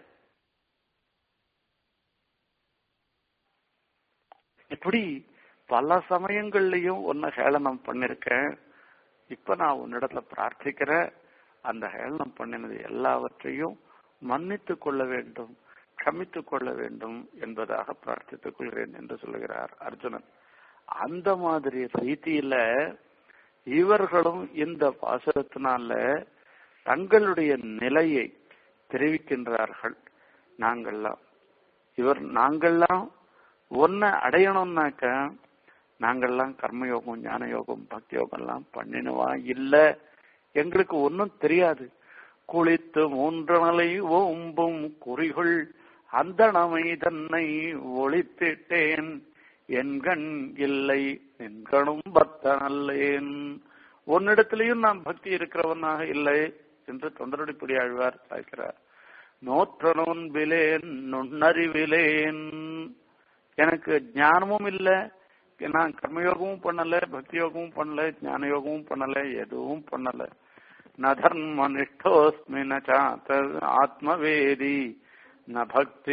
இப்படி பல சமயங்கள்லயும் உன்னை ஹேளனம் பண்ணிருக்கேன் இப்ப நான் உன்னிடத்துல பிரார்த்திக்கிற அந்த ஹேளனம் பண்ணினது எல்லாவற்றையும் மன்னித்து கொள்ள வேண்டும் க்ஷமித்துக் கொள்ள வேண்டும் என்பதாக பிரார்த்தித்துக் கொள்கிறேன் என்று சொல்லுகிறார் அர்ஜுனன் அந்த மாதிரி ரீதியில இவர்களும் இந்த பாசுரத்தினால தங்களுடைய நிலையை தெரிவிக்கின்றார்கள் நாங்கள்லாம் இவர் நாங்கள்லாம் ஒன்ன அடையணும்னாக்க நாங்கள்லாம் கர்மயோகம் ஞான யோகம் பக்தி யோகம் எல்லாம் பண்ணினவா இல்ல எங்களுக்கு ஒன்னும் தெரியாது குளித்து மூன்று மலை ஓம்பும் குறிகள் அந்த நமை தன்னை ஒளித்திட்டேன் என்கண் இல்லை என்கணும் பக்தனல்லேன் உன்னிடத்திலையும் நான் பக்தி இருக்கிறவனாக இல்லை என்று தொண்டரடிப்படி ஆழ்வார் சாய்க்கிறார் நோற்ற நோன்பிலேன் நுண்ணறிவிலேன் எனக்கு ஞானமும் இல்லை நான் கர்மயோகமும் பண்ணல பக்தி யோகமும் பண்ணல ஞான யோகமும் பண்ணல எதுவும் பண்ணல ந தர்ம நிஷ்டோஸ்மி நாத்த ஆத்மவேதி ந பக்தி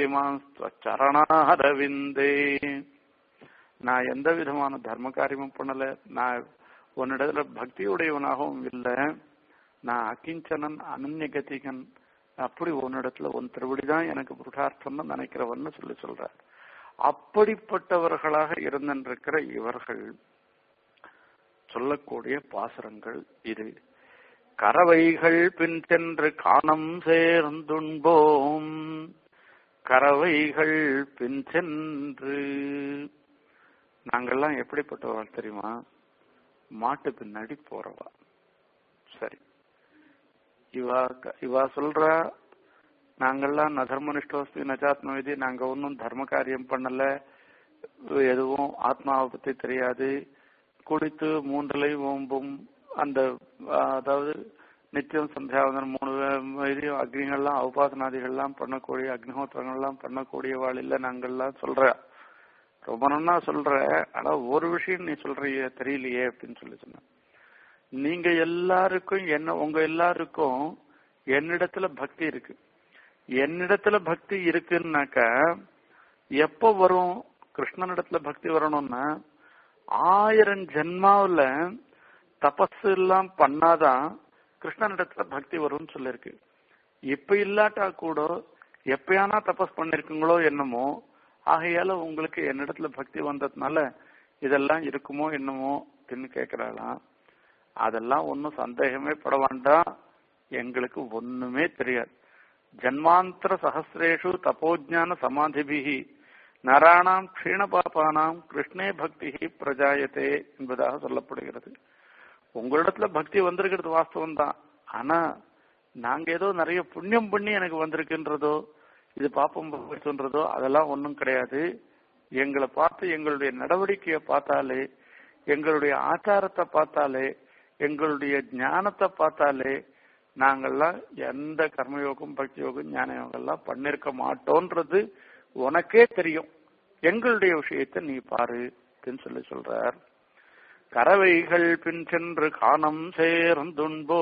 சரணாரவிந்தே நான் எந்த விதமான தர்ம காரியமும் பண்ணல நான் உன்னிடத்துல பக்தியுடையவனாகவும் இல்லை நான் அகிஞ்சனன் அனன்யகதிகன் அப்படி உன்னிடத்துல உன் திருவடிதான் எனக்கு புருஷார்த்தம்னு நினைக்கிறவன்னு சொல்லி சொல்றார் அப்படிப்பட்டவர்களாக இருந்திருக்கிற இவர்கள் சொல்லக்கூடிய பாசுரங்கள் இது கறவைகள் பின் சென்று காணம் சேர்ந்துண்போம் கறவைகள் பின் சென்று நாங்கெல்லாம் எப்படிப்பட்டவர்கள் தெரியுமா மாட்டு பின்னாடி போறவா சரி இவா இவா சொல்றா நாங்கெல்லாம் நதர்மனிஷ்டோஸ்தி நஜாத்ம விதி நாங்க ஒன்றும் தர்ம காரியம் பண்ணல எதுவும் ஆத்மாவை பத்தி தெரியாது குளித்து மூன்றலை ஓம்பும் அந்த அதாவது நித்தியம் சந்தியாவதனம் மூணு இது அக்னிகள்லாம் உபாசனாதிகள்லாம் பண்ணக்கூடிய அக்னிஹோத்திரங்கள்லாம் பண்ணக்கூடியவாள் இல்ல நாங்கள்லாம் சொல்ற ரொம்ப நன்னா சொல்ற ஆனா ஒரு விஷயம் நீ சொல்றிய தெரியலையே அப்படின்னு சொல்லி சொன்ன நீங்க எல்லாருக்கும் என்ன உங்க எல்லாருக்கும் என்னிடத்துல பக்தி இருக்கு என்னிடத்துல பக்தி இருக்குன்னாக்கா எப்ப வரும் கிருஷ்ணனிடத்துல பக்தி வரணும்னா ஆயிரம் ஜென்மாவில தபஸ் எல்லாம் பண்ணாதான் கிருஷ்ணனிடத்துல பக்தி வரும்னு சொல்லிருக்கு இப்ப இல்லாட்டா கூட எப்பயானா தபஸ் பண்ணிருக்கீங்களோ என்னமோ ஆகையால உங்களுக்கு என்னிடத்துல பக்தி வந்ததுனால இதெல்லாம் இருக்குமோ என்னமோ அப்படின்னு கேக்குறாளாம் அதெல்லாம் ஒன்னும் சந்தேகமே பட வேண்டாம் எங்களுக்கு ஒண்ணுமே தெரியாது ஜன்மாந்தர சகசிரேஷு தபோஜான சமாதிபிகி நராணாம் க்ஷீண பாப்பானாம் கிருஷ்ணே பக்தி பிரஜாயத்தே என்பதாக சொல்லப்படுகிறது உங்களிடத்துல பக்தி வந்திருக்கிறது வாஸ்தவம் தான் ஆனா நாங்க ஏதோ நிறைய புண்ணியம் பண்ணி எனக்கு வந்திருக்குன்றதோ இது பாப்பம் போயிட்டுன்றதோ அதெல்லாம் ஒன்றும் கிடையாது எங்களை பார்த்து எங்களுடைய நடவடிக்கையை பார்த்தாலே எங்களுடைய ஆச்சாரத்தை பார்த்தாலே எங்களுடைய ஞானத்தை பார்த்தாலே நாங்கள்லாம் எந்த கர்மயோகம் பக்தி யோகம் ஞான யோகம் எல்லாம் பண்ணிருக்க மாட்டோன்றது உனக்கே தெரியும் எங்களுடைய விஷயத்தை நீ பாரு அப்படின்னு சொல்லி சொல்றார் கறவைகள் பின் சென்று காணம் சேர்ந்துண்போ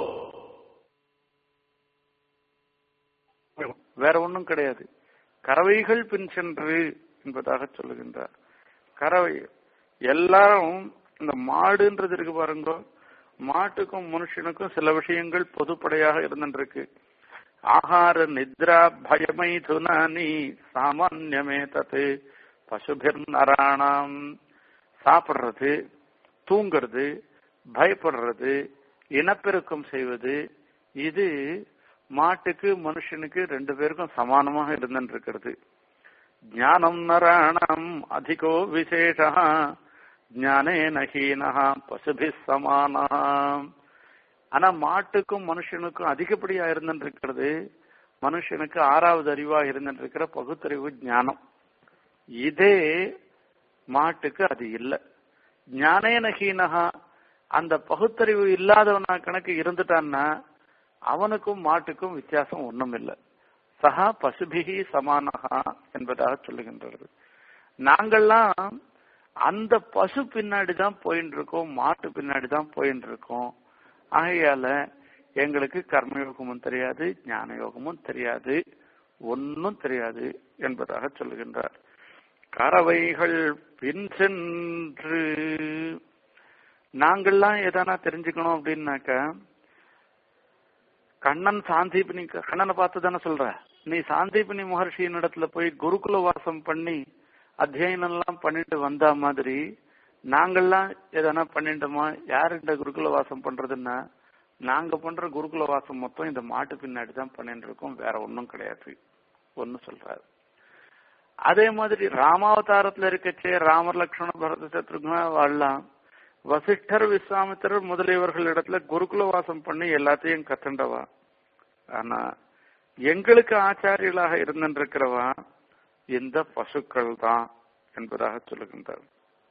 வேற ஒன்றும் கிடையாது கறவைகள் பின் சென்று என்பதாக சொல்லுகின்றார் கறவை எல்லாரும் இந்த மாடுன்றது இருக்கு பாருங்க மாட்டுக்கும் மனுஷனுக்கும் சில விஷயங்கள் பொதுப்படையாக இருந்துருக்கு ஆகார நித்ரா பயமை துனானி சாமான்யமே தத்து பசுபிர் நராணாம் சாப்பிடுறது தூங்குறது பயப்படுறது இனப்பெருக்கம் செய்வது இது மாட்டுக்கு மனுஷனுக்கு ரெண்டு பேருக்கும் சமானமாக இருந்துருக்கிறது ஞானம் நராணம் அதிகோ விசேஷா ஞானே நகீனஹா பசுபி சமானா ஆனா மாட்டுக்கும் மனுஷனுக்கும் அதிகப்படியா இருந்துருக்கிறது மனுஷனுக்கு ஆறாவது அறிவா இருந்துருக்கிற பகுத்தறிவு ஞானம் இதே மாட்டுக்கு அது இல்லை ஞானே நகீனஹா அந்த பகுத்தறிவு இல்லாதவனா கணக்கு இருந்துட்டான்னா அவனுக்கும் மாட்டுக்கும் வித்தியாசம் ஒண்ணும் இல்லை சகா பசுபிகி சமானகா என்பதாக சொல்லுகின்றது நாங்கள்லாம் அந்த பசு பின்னாடி தான் போயின்னு இருக்கோம் மாட்டு பின்னாடி தான் போயின்னு இருக்கோம் ஆகையால எங்களுக்கு கர்மயோகமும் தெரியாது ஞான யோகமும் தெரியாது ஒன்னும் தெரியாது என்பதாக சொல்லுகின்றார் கறவைகள் பின் சென்று நாங்கள்லாம் எதனா தெரிஞ்சுக்கணும் அப்படின்னாக்க கண்ணன் சாந்தீபினி கண்ணனை பார்த்து தானே சொல்ற நீ சாந்தீபினி மகர்ஷியின் இடத்துல போய் குருகுல வாசம் பண்ணி அத்தியனம் எல்லாம் பண்ணிட்டு வந்தா மாதிரி நாங்கள்லாம் எதனா பண்ணிட்டோமா யார் இந்த குருகுல வாசம் பண்றதுன்னா நாங்க பண்ற குருகுல வாசம் மொத்தம் இந்த மாட்டு பின்னாடி தான் பண்ணிட்டு இருக்கோம் வேற ஒன்றும் கிடையாது ஒன்னு சொல்றாரு அதே மாதிரி ராமாவதாரத்துல இருக்கச்சே ராமர் லக்ஷ்மண பரத சத்ருக்னா வாழலாம் வசிஷ்டர் விஸ்வாமித்திரர் முதலியவர்கள் இடத்துல குருகுல வாசம் பண்ணி எல்லாத்தையும் கத்துண்டவா ஆனா எங்களுக்கு ஆச்சாரியர்களாக இருந்திருக்கிறவா இந்த பசுக்கள் தான் என்பதாக சொல்லுகின்றார்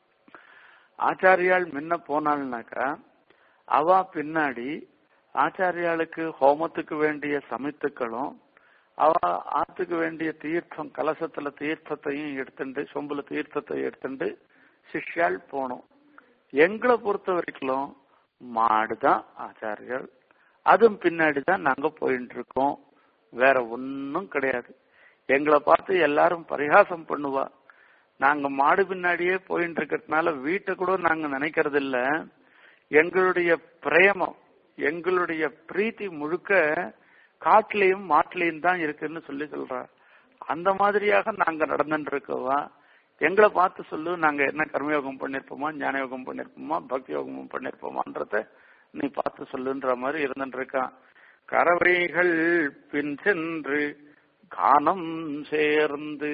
ஆச்சாரியால் முன்ன போனாள்னாக்கா அவ பின்னாடி ஆச்சாரியாளுக்கு ஹோமத்துக்கு வேண்டிய சமித்துக்களும் அவ ஆத்துக்கு வேண்டிய தீர்த்தம் கலசத்துல தீர்த்தத்தையும் எடுத்துட்டு சொம்புல தீர்த்தத்தை எடுத்துட்டு சிஷ்யால் போனோம் எங்களை பொறுத்த வரைக்கும் மாடுதான் ஆச்சாரியர்கள் அதுவும் பின்னாடி தான் நாங்க போயிட்டு இருக்கோம் வேற ஒன்னும் கிடையாது எங்களை பார்த்து எல்லாரும் பரிகாசம் பண்ணுவா நாங்க மாடு பின்னாடியே போயிட்டு இருக்கிறதுனால வீட்டை கூட நாங்க நினைக்கிறது இல்ல எங்களுடைய பிரேமம் எங்களுடைய பிரீத்தி முழுக்க காட்டிலையும் மாட்டிலையும் தான் இருக்குன்னு சொல்லி சொல்றா அந்த மாதிரியாக நாங்க நடந்துட்டு இருக்கவா எங்களை பார்த்து சொல்லு நாங்க என்ன கர்மயோகம் பண்ணிருப்போமா ஞான யோகம் பண்ணிருப்போமா பக்தி யோகமும் பண்ணிருப்போமான்றத நீ பார்த்து சொல்லுன்ற மாதிரி இருந்துட்டு இருக்கான் கறவைகள் பின் சென்று கானம் சேர்ந்து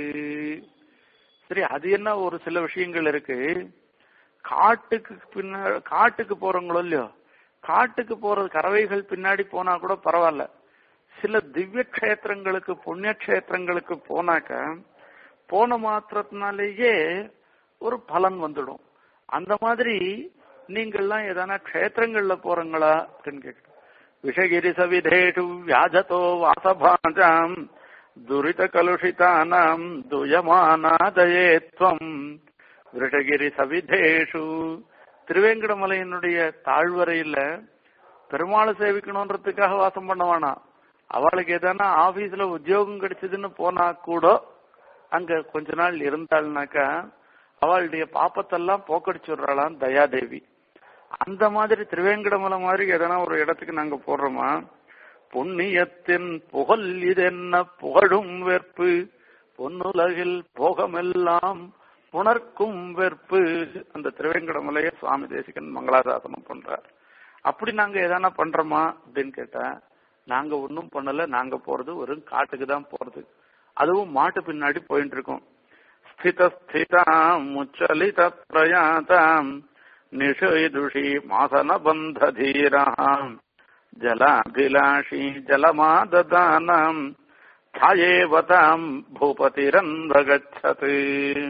சரி அது என்ன ஒரு சில விஷயங்கள் இருக்கு காட்டுக்கு பின்ன காட்டுக்கு போறவங்களோ இல்லையோ காட்டுக்கு போறது கறவைகள் பின்னாடி போனா கூட பரவாயில்ல சில திவ்ய கஷேத்திரங்களுக்கு புண்ணிய கஷேத்திரங்களுக்கு போனாக்க போன மாத்திரத்தினாலேயே ஒரு பலன் வந்துடும் அந்த மாதிரி நீங்கள்லாம் எதனா கஷேத்திரங்கள்ல போறீங்களா அப்படின்னு கேட்க விஷகிரி சவிதேஷு வியாஜதோ வாசபாஜாம் துரித கலுஷிதானாம் துயமானாதயேத்வம் விஷகிரி சவிதேஷு திருவேங்கடமலையினுடைய தாழ்வரையில பெருமாளை சேவிக்கணுன்றதுக்காக வாசம் பண்ணவானா அவளுக்கு எதனா ஆபீஸ்ல உத்தியோகம் கிடைச்சதுன்னு போனா கூட அங்க கொஞ்ச நாள் இருந்தாள்னாக்கா அவளுடைய பாப்பத்தெல்லாம் போக்கடிச்சு விடுறாளாம் தயாதேவி அந்த மாதிரி திருவேங்கடமலை மாதிரி எதனா ஒரு இடத்துக்கு நாங்க போடுறோமா புண்ணியத்தின் புகழ் இது என்ன புகழும் வெற்பு பொன்னுலகில் போகமெல்லாம் புணர்க்கும் வெற்பு அந்த திருவேங்கடமலைய சுவாமி தேசிகன் மங்களாசாசனம் பண்றார் அப்படி நாங்க எதனா பண்றோமா அப்படின்னு கேட்டா நாங்க ஒன்னும் பண்ணல நாங்க போறது ஒரு காட்டுக்கு தான் போறது அதுவும் மாட்டு பின்னாடி போயிட்டு இருக்கோம் ஸ்தித ஸ்திதாம் முச்சலித பிரயாதாம் நிஷேதுஷி மாசன பந்த தீராம் ஜலாபிலாஷி ஜலமாததானாம் தாயேவதாம் பூபதிரந்தகச்சது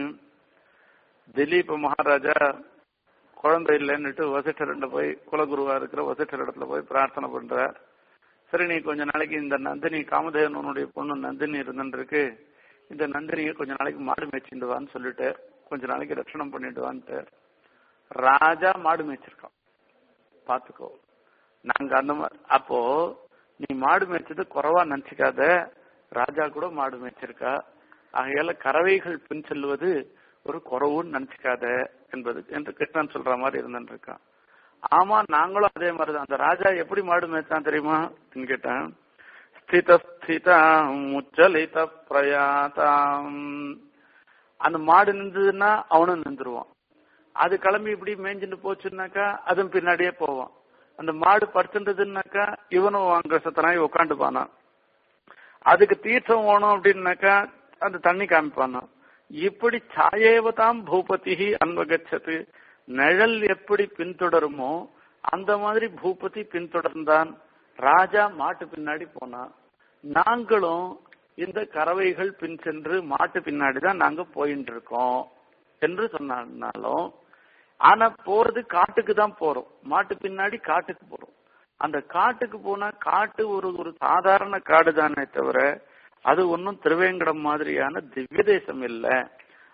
திலீப் மகாராஜா குழந்தை இல்லைன்னுட்டு வசிஷ்டர்கிட்ட போய் குலகுருவா இருக்கிற வசிஷ்டர் இடத்துல போய் பிரார்த்தனை பண்றார் சரி நீ கொஞ்ச நாளைக்கு இந்த நந்தினி காமதேவனுடைய பொண்ணு நந்தினி இருந்துருக்கு இந்த நந்தினியை கொஞ்ச நாளைக்கு மாடு மேய்ச்சிட்டு வான்னு சொல்லிட்டு கொஞ்ச நாளைக்கு ரட்சணம் பண்ணிட்டு வான்ட்டு ராஜா மாடு மேய்ச்சிருக்கான் பாத்துக்கோ நாங்க அந்த மாதிரி அப்போ நீ மாடு மேய்ச்சது குறவா நினைச்சுக்காத ராஜா கூட மாடு மேய்ச்சிருக்கா ஆகையால கறவைகள் பின் செல்வது ஒரு குறவுன்னு நினைச்சுக்காத என்பது என்று கிருஷ்ணன் சொல்ற மாதிரி இருந்துட்டு இருக்கான் ஆமா நாங்களும் அதே மாதிரிதான் அந்த ராஜா எப்படி மாடு மேய்ச்சான் தெரியுமா அப்படின்னு கேட்டேன் ஸ்தித ஸ்திதா முச்சலித பிரயாதாம் அந்த மாடு நின்றுதுன்னா அவனும் நின்றுருவான் அது கிளம்பி இப்படி மேய்ஞ்சிட்டு போச்சுன்னாக்கா அதுவும் பின்னாடியே போவான் அந்த மாடு படுத்துன்றதுன்னாக்கா இவனும் அங்க சத்தனாய் உட்காந்துப்பானா அதுக்கு தீர்த்தம் ஓணும் அப்படின்னாக்கா அந்த தண்ணி காமிப்பானா இப்படி சாயேவதாம் பூபதி அன்வகச்சது நிழல் எப்படி பின்தொடருமோ அந்த மாதிரி பூபதி பின்தொடர்ந்தான் ராஜா மாட்டு பின்னாடி போனான் நாங்களும் இந்த கறவைகள் பின் சென்று மாட்டு பின்னாடி தான் நாங்க போயிட்டு இருக்கோம் என்று சொன்னாலும் ஆனா போறது காட்டுக்கு தான் போறோம் மாட்டு பின்னாடி காட்டுக்கு போறோம் அந்த காட்டுக்கு போனா காட்டு ஒரு ஒரு சாதாரண காடு தானே தவிர அது ஒன்றும் திருவேங்கடம் மாதிரியான திவ்ய தேசம் இல்லை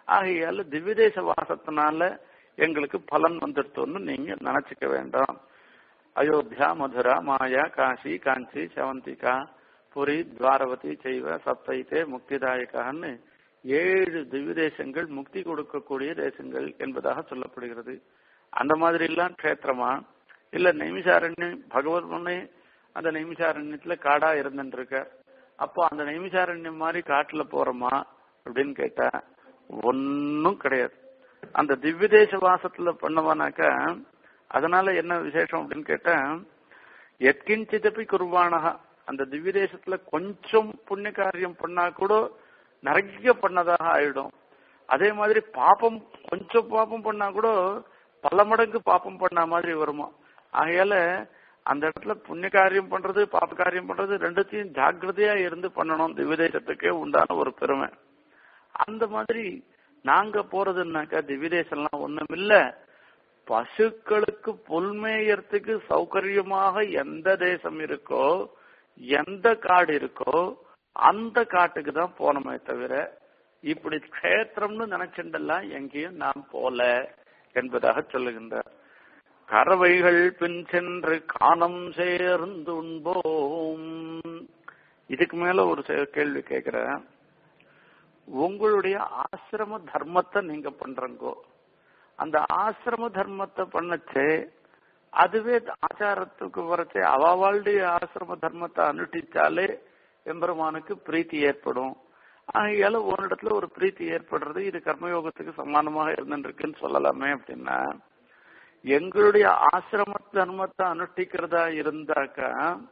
ஆகையால திவ்யதேச வாசத்தினால எங்களுக்கு பலன் வந்துடுத்தோன்னு நீங்க நினைச்சுக்க வேண்டாம் அயோத்தியா மதுரா மாயா காசி காஞ்சி செவந்திகா புரி துவாரவதி செய்வ சப்தைத்தே முக்திதாயகான்னு ஏழு திவ்ய தேசங்கள் முக்தி கொடுக்கக்கூடிய தேசங்கள் என்பதாக சொல்லப்படுகிறது அந்த மாதிரி எல்லாம் க்ஷேத்திரமா இல்ல நைமிசாரண்யம் பகவத்மனே அந்த நைமிசாரண்யத்துல காடா இருந்துட்டு இருக்க அப்போ அந்த நைமிசாரண்யம் மாதிரி காட்டுல போறோமா அப்படின்னு கேட்டா ஒன்னும் கிடையாது அந்த திவ்ய தேச வாசத்துல பண்ணவானாக்கா அதனால என்ன விசேஷம் அப்படின்னு கேட்டா எத்கிஞ்சிதப்பி குர்பானகா அந்த திவ்ய தேசத்துல கொஞ்சம் புண்ணிய காரியம் பண்ணா கூட நிறைய பண்ணதாக ஆயிடும் அதே மாதிரி பாப்பம் கொஞ்சம் பாப்பம் பண்ணா கூட பல மடங்கு பாப்பம் பண்ண மாதிரி வருமா ஆகையால அந்த இடத்துல புண்ணிய காரியம் பண்றது பாப்ப காரியம் பண்றது ரெண்டுத்தையும் ஜாக்கிரதையா இருந்து பண்ணணும் திவ்ய தேசத்துக்கே உண்டான ஒரு பெருமை அந்த மாதிரி நாங்க போறதுன்னாக்கா திவ்ய தேசம்லாம் ஒண்ணும் இல்ல பசுக்களுக்கு புல்மேயறதுக்கு சௌகரியமாக எந்த தேசம் இருக்கோ எந்த காடு இருக்கோ அந்த காட்டுக்கு தான் போனோமே தவிர இப்படி க்ஷேத்திரம்னு நினைச்சுண்டெல்லாம் எங்கேயும் நாம் போல என்பதாக சொல்லுகின்றார் கறவைகள் பின் சென்று காணம் சேர்ந்து உண்போம் இதுக்கு மேல ஒரு செ- கேள்வி கேக்குறேன் உங்களுடைய ஆசிரம தர்மத்தை நீங்க பண்றங்கோ அந்த ஆசிரம தர்மத்தை பண்ணச்சே அதுவே ஆச்சாரத்துக்கு வரச்சே அவாவாளுடைய ஆசிரம தர்மத்தை அனுஷ்டிச்சாலே எம்பெருமானுக்கு பிரீத்தி ஏற்படும் ஆகையால ஒரு இடத்துல ஒரு பிரீத்தி ஏற்படுறது இது கர்மயோகத்துக்கு சமானமாக இருந்துருக்குன்னு சொல்லலாமே அப்படின்னா எங்களுடைய ஆசிரம தர்மத்தை அனுஷ்டிக்கிறதா இருந்தாக்கா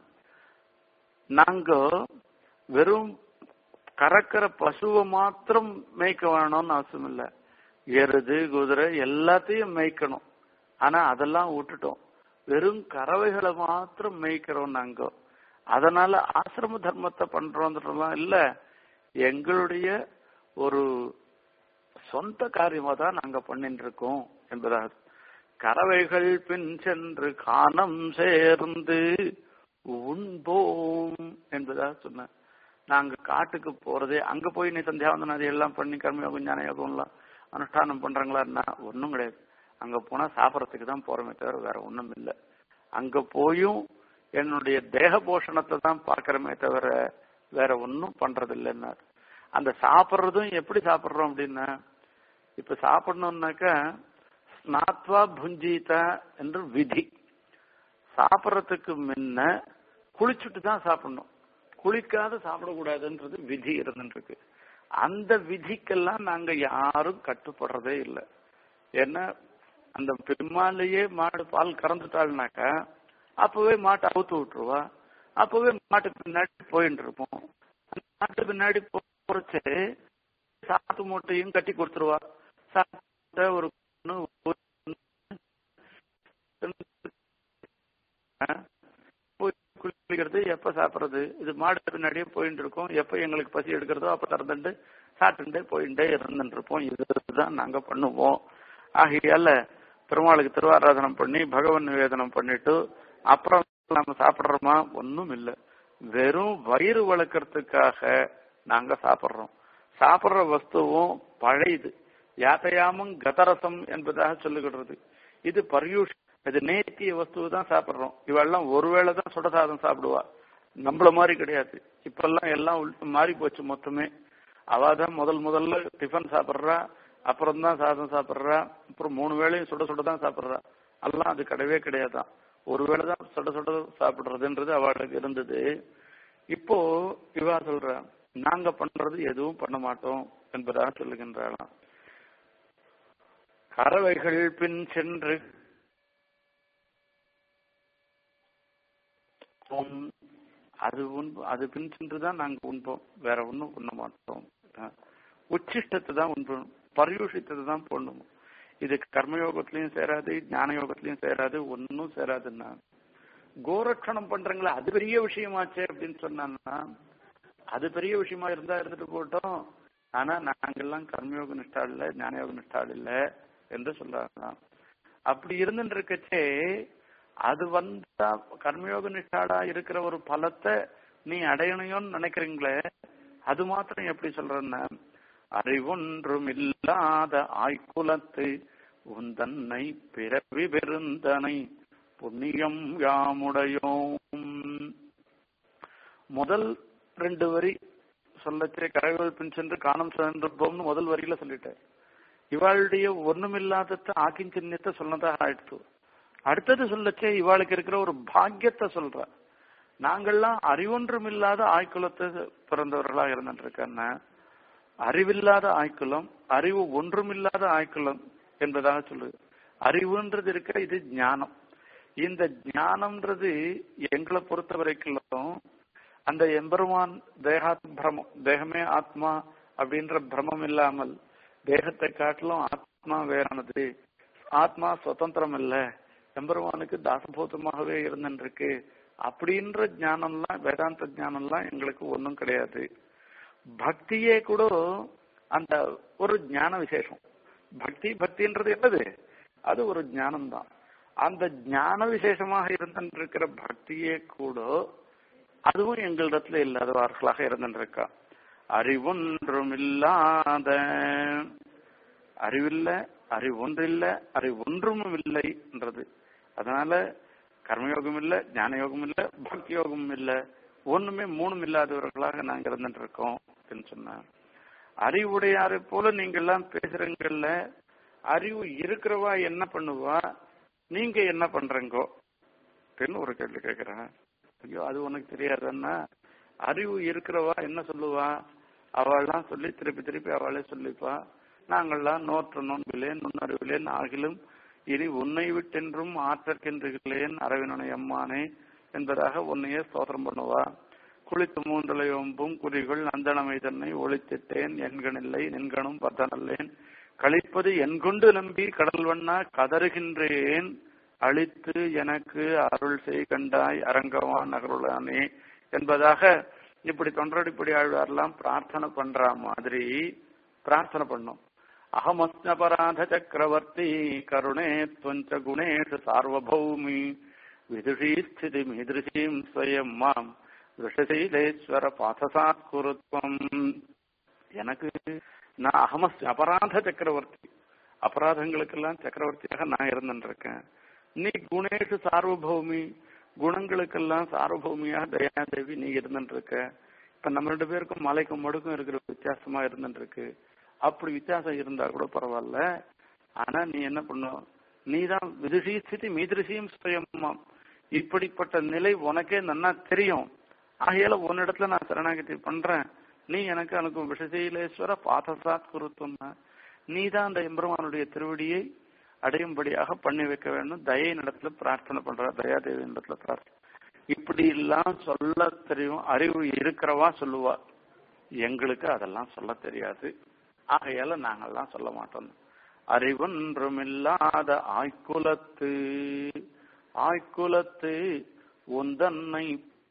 நாங்க வெறும் கறக்கிற பசுவை மாத்திரம் மேய்க்க வேணும்னு அவசியம் இல்ல எருது குதிரை எல்லாத்தையும் மேய்க்கணும் ஆனா அதெல்லாம் விட்டுட்டோம் வெறும் கறவைகளை மாத்திரம் மேய்க்கிறோம் நாங்க அதனால ஆசிரம தர்மத்தை பண்றோம்ன்றதுலாம் இல்ல எங்களுடைய ஒரு சொந்த காரியமா தான் நாங்க பண்ணிட்டு இருக்கோம் என்பதாக கறவைகள் பின் சென்று காணம் சேர்ந்து உண்போம் என்பதாக சொன்ன நாங்க காட்டுக்கு போறதே அங்க போய் நீ சந்தியாவந்தனாதி எல்லாம் பண்ணி கர்மயோகம் ஞான யோகம் எல்லாம் அனுஷ்டானம் பண்றாங்களான்னா ஒண்ணும் கிடையாது அங்க போனா சாப்பிடறதுக்கு தான் போறோமே தவிர வேற ஒண்ணும் இல்ல அங்க போயும் என்னுடைய தேக போஷணத்தை தான் பார்க்கறமே தவிர வேற ஒன்னும் பண்றது இல்லைன்னா அந்த சாப்பிடுறதும் எப்படி சாப்பிடுறோம் அப்படின்னா இப்ப சாப்பிடணும்னாக்கா ஸ்நாத்வா புஞ்சீதா என்று விதி சாப்பிடறதுக்கு முன்ன குளிச்சுட்டு தான் சாப்பிடணும் குளிக்காத சாப்பிடக்கூடாதுன்றது விதி இருந்துட்டு இருக்கு அந்த விதிக்கெல்லாம் நாங்க யாரும் கட்டுப்படுறதே இல்லை ஏன்னா அந்த பெருமாளையே மாடு பால் கறந்துட்டாள்னாக்கா அப்பவே மாட்டை அவுத்து விட்டுருவா அப்பவே மாட்டு பின்னாடி போயிட்டு இருப்போம் அந்த மாட்டு பின்னாடி போறச்சு சாத்து மூட்டையும் கட்டி கொடுத்துருவா சாத்த ஒரு பொண்ணு, ஒரு பொண்ணு, போய் குளிக்கிறது எப்ப சாப்பிடுறது இது மாடு பின்னாடியே போயிட்டு இருக்கோம் எப்ப எங்களுக்கு பசி எடுக்கிறதோ அப்ப திறந்துட்டு சாப்பிட்டுட்டே போயிட்டே இருந்துட்டு இருப்போம் இதுதான் நாங்க பண்ணுவோம் ஆகையால பெருமாளுக்கு திருவாராதனம் பண்ணி பகவன் நிவேதனம் பண்ணிட்டு அப்புறம் நம்ம சாப்பிடுறோமா ஒண்ணும் இல்ல வெறும் வயிறு வளர்க்கறதுக்காக நாங்க சாப்பிடுறோம் சாப்பிடுற வஸ்துவும் பழையது யாத்தையாமும் கதரசம் என்பதாக சொல்லுகிறது இது பரியூஷ் இது நேத்திய வஸ்துவை தான் சாப்பிடுறோம் இவெல்லாம் ஒருவேளை தான் சுடசாதம் சாப்பிடுவா நம்மள மாதிரி கிடையாது இப்பெல்லாம் எல்லாம் உள்- மாறி போச்சு மொத்தமே அவாதான் முதல் முதல்ல டிஃபன் சாப்பிடுறா அப்புறம் தான் சாதம் சாப்பிடுறா அப்புறம் மூணு வேளையும் சுட சுட தான் சாப்பிடுறா எல்லாம் அது கிடையவே கிடையாதான் ஒருவேளை தான் சுட சுட சாப்பிடுறதுன்றது அவளுக்கு இருந்தது இப்போ இவா சொல்றா நாங்க பண்றது எதுவும் பண்ண மாட்டோம் என்பதாக சொல்லுகின்றாளாம் கறவைகள் பின் சென்று உண் அது உண் அது பின் சென்று தான் நாங்க உண்போம் வேற ஒண்ணும் பண்ண மாட்டோம் அஹ் உச்சிஷ்டத்தை தான் உண்போம் பரியூஷித்ததை தான் போடணும் இது கர்மயோகத்திலயும் சேராது ஞான யோகத்திலயும் சேராது ஒன்னும் சேராதுன்னா கோரட்சணம் பண்றீங்களா அது பெரிய விஷயமாச்சே அப்படின்னு சொன்னான்னா அது பெரிய விஷயமா இருந்தா இருந்துட்டு போட்டோம் ஆனா நாங்கெல்லாம் கர்மயோக நிஷ்டாள் இல்ல ஞானயோக நிஷ்டாள் இல்ல என்று சொல்றாங்க அப்படி இருந்துட்டு இருக்கச்சே அது வந்தா கர்மயோக நிஷ்டாடா இருக்கிற ஒரு பலத்தை நீ அடையணும்னு நினைக்கிறீங்களே அது மாத்திரம் எப்படி சொல்றேன்னா அறிவொன்றுமில்லாத ஆய்குலத்து உந்தன்னை பிறவி பெருந்தனை புண்ணியம் யாமுடையோம் முதல் ரெண்டு வரி சொல்லச்சே கரைகள் பின் சென்று காணம் சென்றோம்னு முதல் வரியில சொல்லிட்டார் இவாளுடைய ஒண்ணுமில்லாதத ஆக்கின் சின்னத்தை சொன்னதாக ஆயிடுத்து அடுத்தது சொல்லச்சே இவாளுக்கு இருக்கிற ஒரு பாக்கியத்தை சொல்ற நாங்கள்லாம் அறிவொன்றுமில்லாத ஆய்குலத்தை பிறந்தவர்களாக இருந்துருக்கன்னா அறிவில்லாத ஆய்க்குலம் அறிவு ஒன்றுமில்லாத ஆய்க்குலம் என்பதாக சொல்லுது அறிவுன்றது இருக்கிற இது ஞானம் இந்த ஞானம்ன்றது எங்களை பொறுத்த வரைக்கும் அந்த எம்பெருமான் தேகாத் பிரமம் தேகமே ஆத்மா அப்படின்ற பிரமம் இல்லாமல் தேகத்தை காட்டிலும் ஆத்மா வேறானது ஆத்மா சுதந்திரம் இல்ல எம்பெருமானுக்கு தாசபூதமாகவே இருந்துருக்கு அப்படின்ற ஞானம்லாம் வேதாந்த ஞானம்லாம் எங்களுக்கு ஒன்றும் கிடையாது பக்தியே கூட அந்த ஒரு ஞான விசேஷம் பக்தி பக்தின்றது என்னது அது ஒரு ஞானம் தான் அந்த ஞான விசேஷமாக இருந்திருக்கிற பக்தியே கூட அதுவும் எங்களிடத்துல இல்லாதவர்களாக இருந்திருக்கா அறிவொன்றும் இல்லாத அறிவில்ல அறிவொன்றில்ல அறிவொன்றும் இல்லைன்றது அதனால கர்மயோகம் இல்ல ஞான யோகம் இல்ல பக்தி யோகம் இல்ல ஒண்ணுமே மூணும் இல்லாதவர்களாக நாங்க இருந்துட்டு இருக்கோம் அப்படின்னு சொன்னார் அறிவுடையாரை போல நீங்க எல்லாம் பேசுறீங்கல்ல அறிவு இருக்கிறவா என்ன பண்ணுவா நீங்க என்ன பண்றீங்கோ அப்படின்னு ஒரு கேள்வி கேட்கிறேன் ஐயோ அது உனக்கு தெரியாதுன்னா அறிவு இருக்கிறவா என்ன சொல்லுவா அவள்லாம் சொல்லி திருப்பி திருப்பி அவளே சொல்லிப்பா நாங்கள்லாம் நோற்று நோன்பிலேன் நுண்ணறிவிலேன் ஆகிலும் இனி உன்னை விட்டென்றும் ஆற்றற்கின்றேன் அரவினனை அம்மானே என்பதாக உன்னையே ஸ்தோத்திரம் பண்ணுவா குளித்து மூன்றலையொம்பும் குறிகள் நந்தனமை தன்னை ஒழித்திட்டேன் என்கனில்லை நின்கனும் பத்தனல்லேன் கழிப்பது என்கொண்டு நம்பி கடல் வண்ணா கதறுகின்றேன் அழித்து எனக்கு அருள் செய் கண்டாய் அரங்கவான் நகருளானே என்பதாக இப்படி தொண்டரடிப்படி ஆழ்வார்லாம் பிரார்த்தனை பண்ற மாதிரி பிரார்த்தனை பண்ணும் அகமஸ்னபராத சக்கரவர்த்தி கருணே துவஞ்ச குணேஷ சார்வபௌமி விதுஷீ ஸ்திதி மீதிருஷீம் ஸ்வயம் மாம் விஷசீலேஸ்வர பாசசாத் குருத்வம் எனக்கு நான் அகமஸ் அபராத சக்கரவர்த்தி அபராதங்களுக்கெல்லாம் சக்கரவர்த்தியாக நான் இருந்துருக்கேன் நீ குணேஷு சார்வபௌமி குணங்களுக்கெல்லாம் சார்வபௌமியாக தயாதேவி நீ இருந்துருக்க இப்ப நம்ம ரெண்டு பேருக்கும் மலைக்கும் மடுக்கும் இருக்கிற வித்தியாசமா இருந்துருக்கு அப்படி வித்தியாசம் இருந்தா கூட பரவாயில்ல ஆனா நீ என்ன பண்ணும் நீதான் விதுஷி ஸ்திதி மீதிருஷியும் சுயமாம் இப்படிப்பட்ட நிலை உனக்கே நன்னா தெரியும் ஆகையால உன்னிடத்துல நான் சரணாகதி பண்றேன் நீ எனக்கு அனுக்கும் விஷசீலேஸ்வர பாதசாத் குருத்துவம் நீ தான் அந்த எம்பெருமானுடைய திருவடியை அடையும்படியாக பண்ணி வைக்க வேண்டும் தயை இடத்துல பிரார்த்தனை பண்ற தயாதேவி இடத்துல பிரார்த்தனை இப்படி எல்லாம் சொல்ல தெரியும் அறிவு இருக்கிறவா சொல்லுவா எங்களுக்கு அதெல்லாம் சொல்ல தெரியாது ஆகையால நாங்கெல்லாம் சொல்ல மாட்டோம் அறிவொன்றுமில்லாத ஆய்குலத்து ஆய்குலத்து உந்தன்னை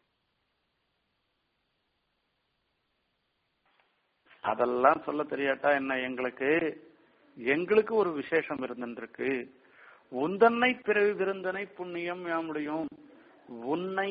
அதெல்லாம் சொல்ல தெரியாட்டா என்ன எங்களுக்கு எங்களுக்கு ஒரு விசேஷம் இருந்துருக்கு உந்தன்னை பிறவி விருந்தனை புண்ணியம் யாமுடையும் உன்னை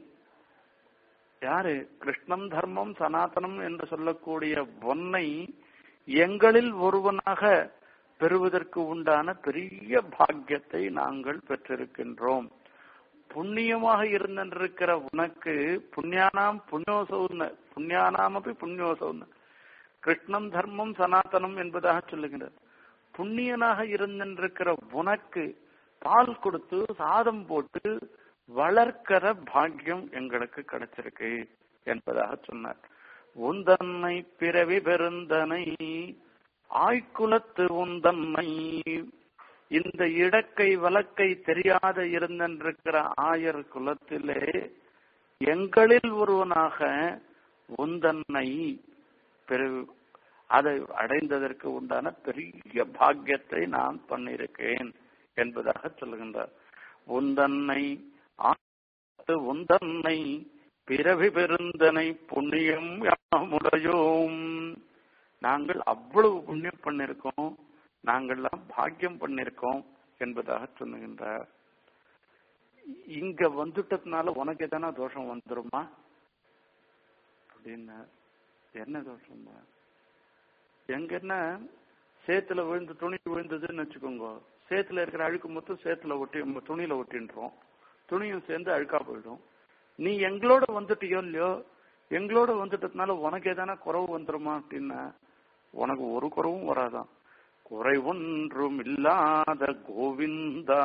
யாரு கிருஷ்ணம் தர்மம் சனாதனம் என்று சொல்லக்கூடிய ஒன்னை எங்களில் ஒருவனாக பெறுவதற்கு உண்டான பெரிய பாக்கியத்தை நாங்கள் பெற்றிருக்கின்றோம் புண்ணியமாக இருந்திருக்கிற உனக்கு புண்ணியானாம் புண்ணியோசவுன்னு புண்ணியானாமப்பி புண்ணியோசவுன்னு கிருஷ்ணம் தர்மம் சனாதனம் என்பதாக சொல்லுகிறார் புண்ணியனாக இருந்திருக்கிற உனக்கு பால் கொடுத்து சாதம் போட்டு வளர்க்கிற பாக்கியம் எங்களுக்கு கிடைச்சிருக்கு என்பதாக சொன்னார் உந்தன்னை பிறவி பெருந்தனை ஆய்குலத்து உந்தன்னை இந்த இடக்கை வழக்கை தெரியாத இருந்திருக்கிற ஆயர் குலத்திலே எங்களில் ஒருவனாக உந்தன்னை பெரு அதை அடைந்ததற்கு உண்டான பெரிய பாக்கியத்தை நான் பண்ணியிருக்கேன் என்பதாக சொல்லுகின்றார் உந்தன்னை உந்தன்னை பிறவி பெருந்தனை புண்ணியம் யாமுடையோம் நாங்கள் அவ்வளவு புண்ணியம் பண்ணிருக்கோம் நாங்கள்லாம் பாக்கியம் பண்ணிருக்கோம் என்பதாக சொல்லுகின்றார் இங்க வந்துட்டதுனால உனக்கு எதனா தோஷம் வந்துருமா அப்படின்னு என்ன தோஷம் எங்கன்னா சேத்துல விழுந்து துணி விழுந்ததுன்னு வச்சுக்கோங்க சேத்துல இருக்கிற அழுக்கு மொத்தம் சேத்துல ஒட்டி நம்ம துணியில ஒட்டின்றோம் துணியும் சேர்ந்து அழுக்கா போயிடும் நீ எங்களோட வந்துட்டியோ இல்லையோ எங்களோட வந்துட்டதுனால உனக்கு எதனா குறவு வந்துருமா அப்படின்னா உனக்கு ஒரு குறவும் வராதான் குறை ஒன்றும் இல்லாத கோவிந்தா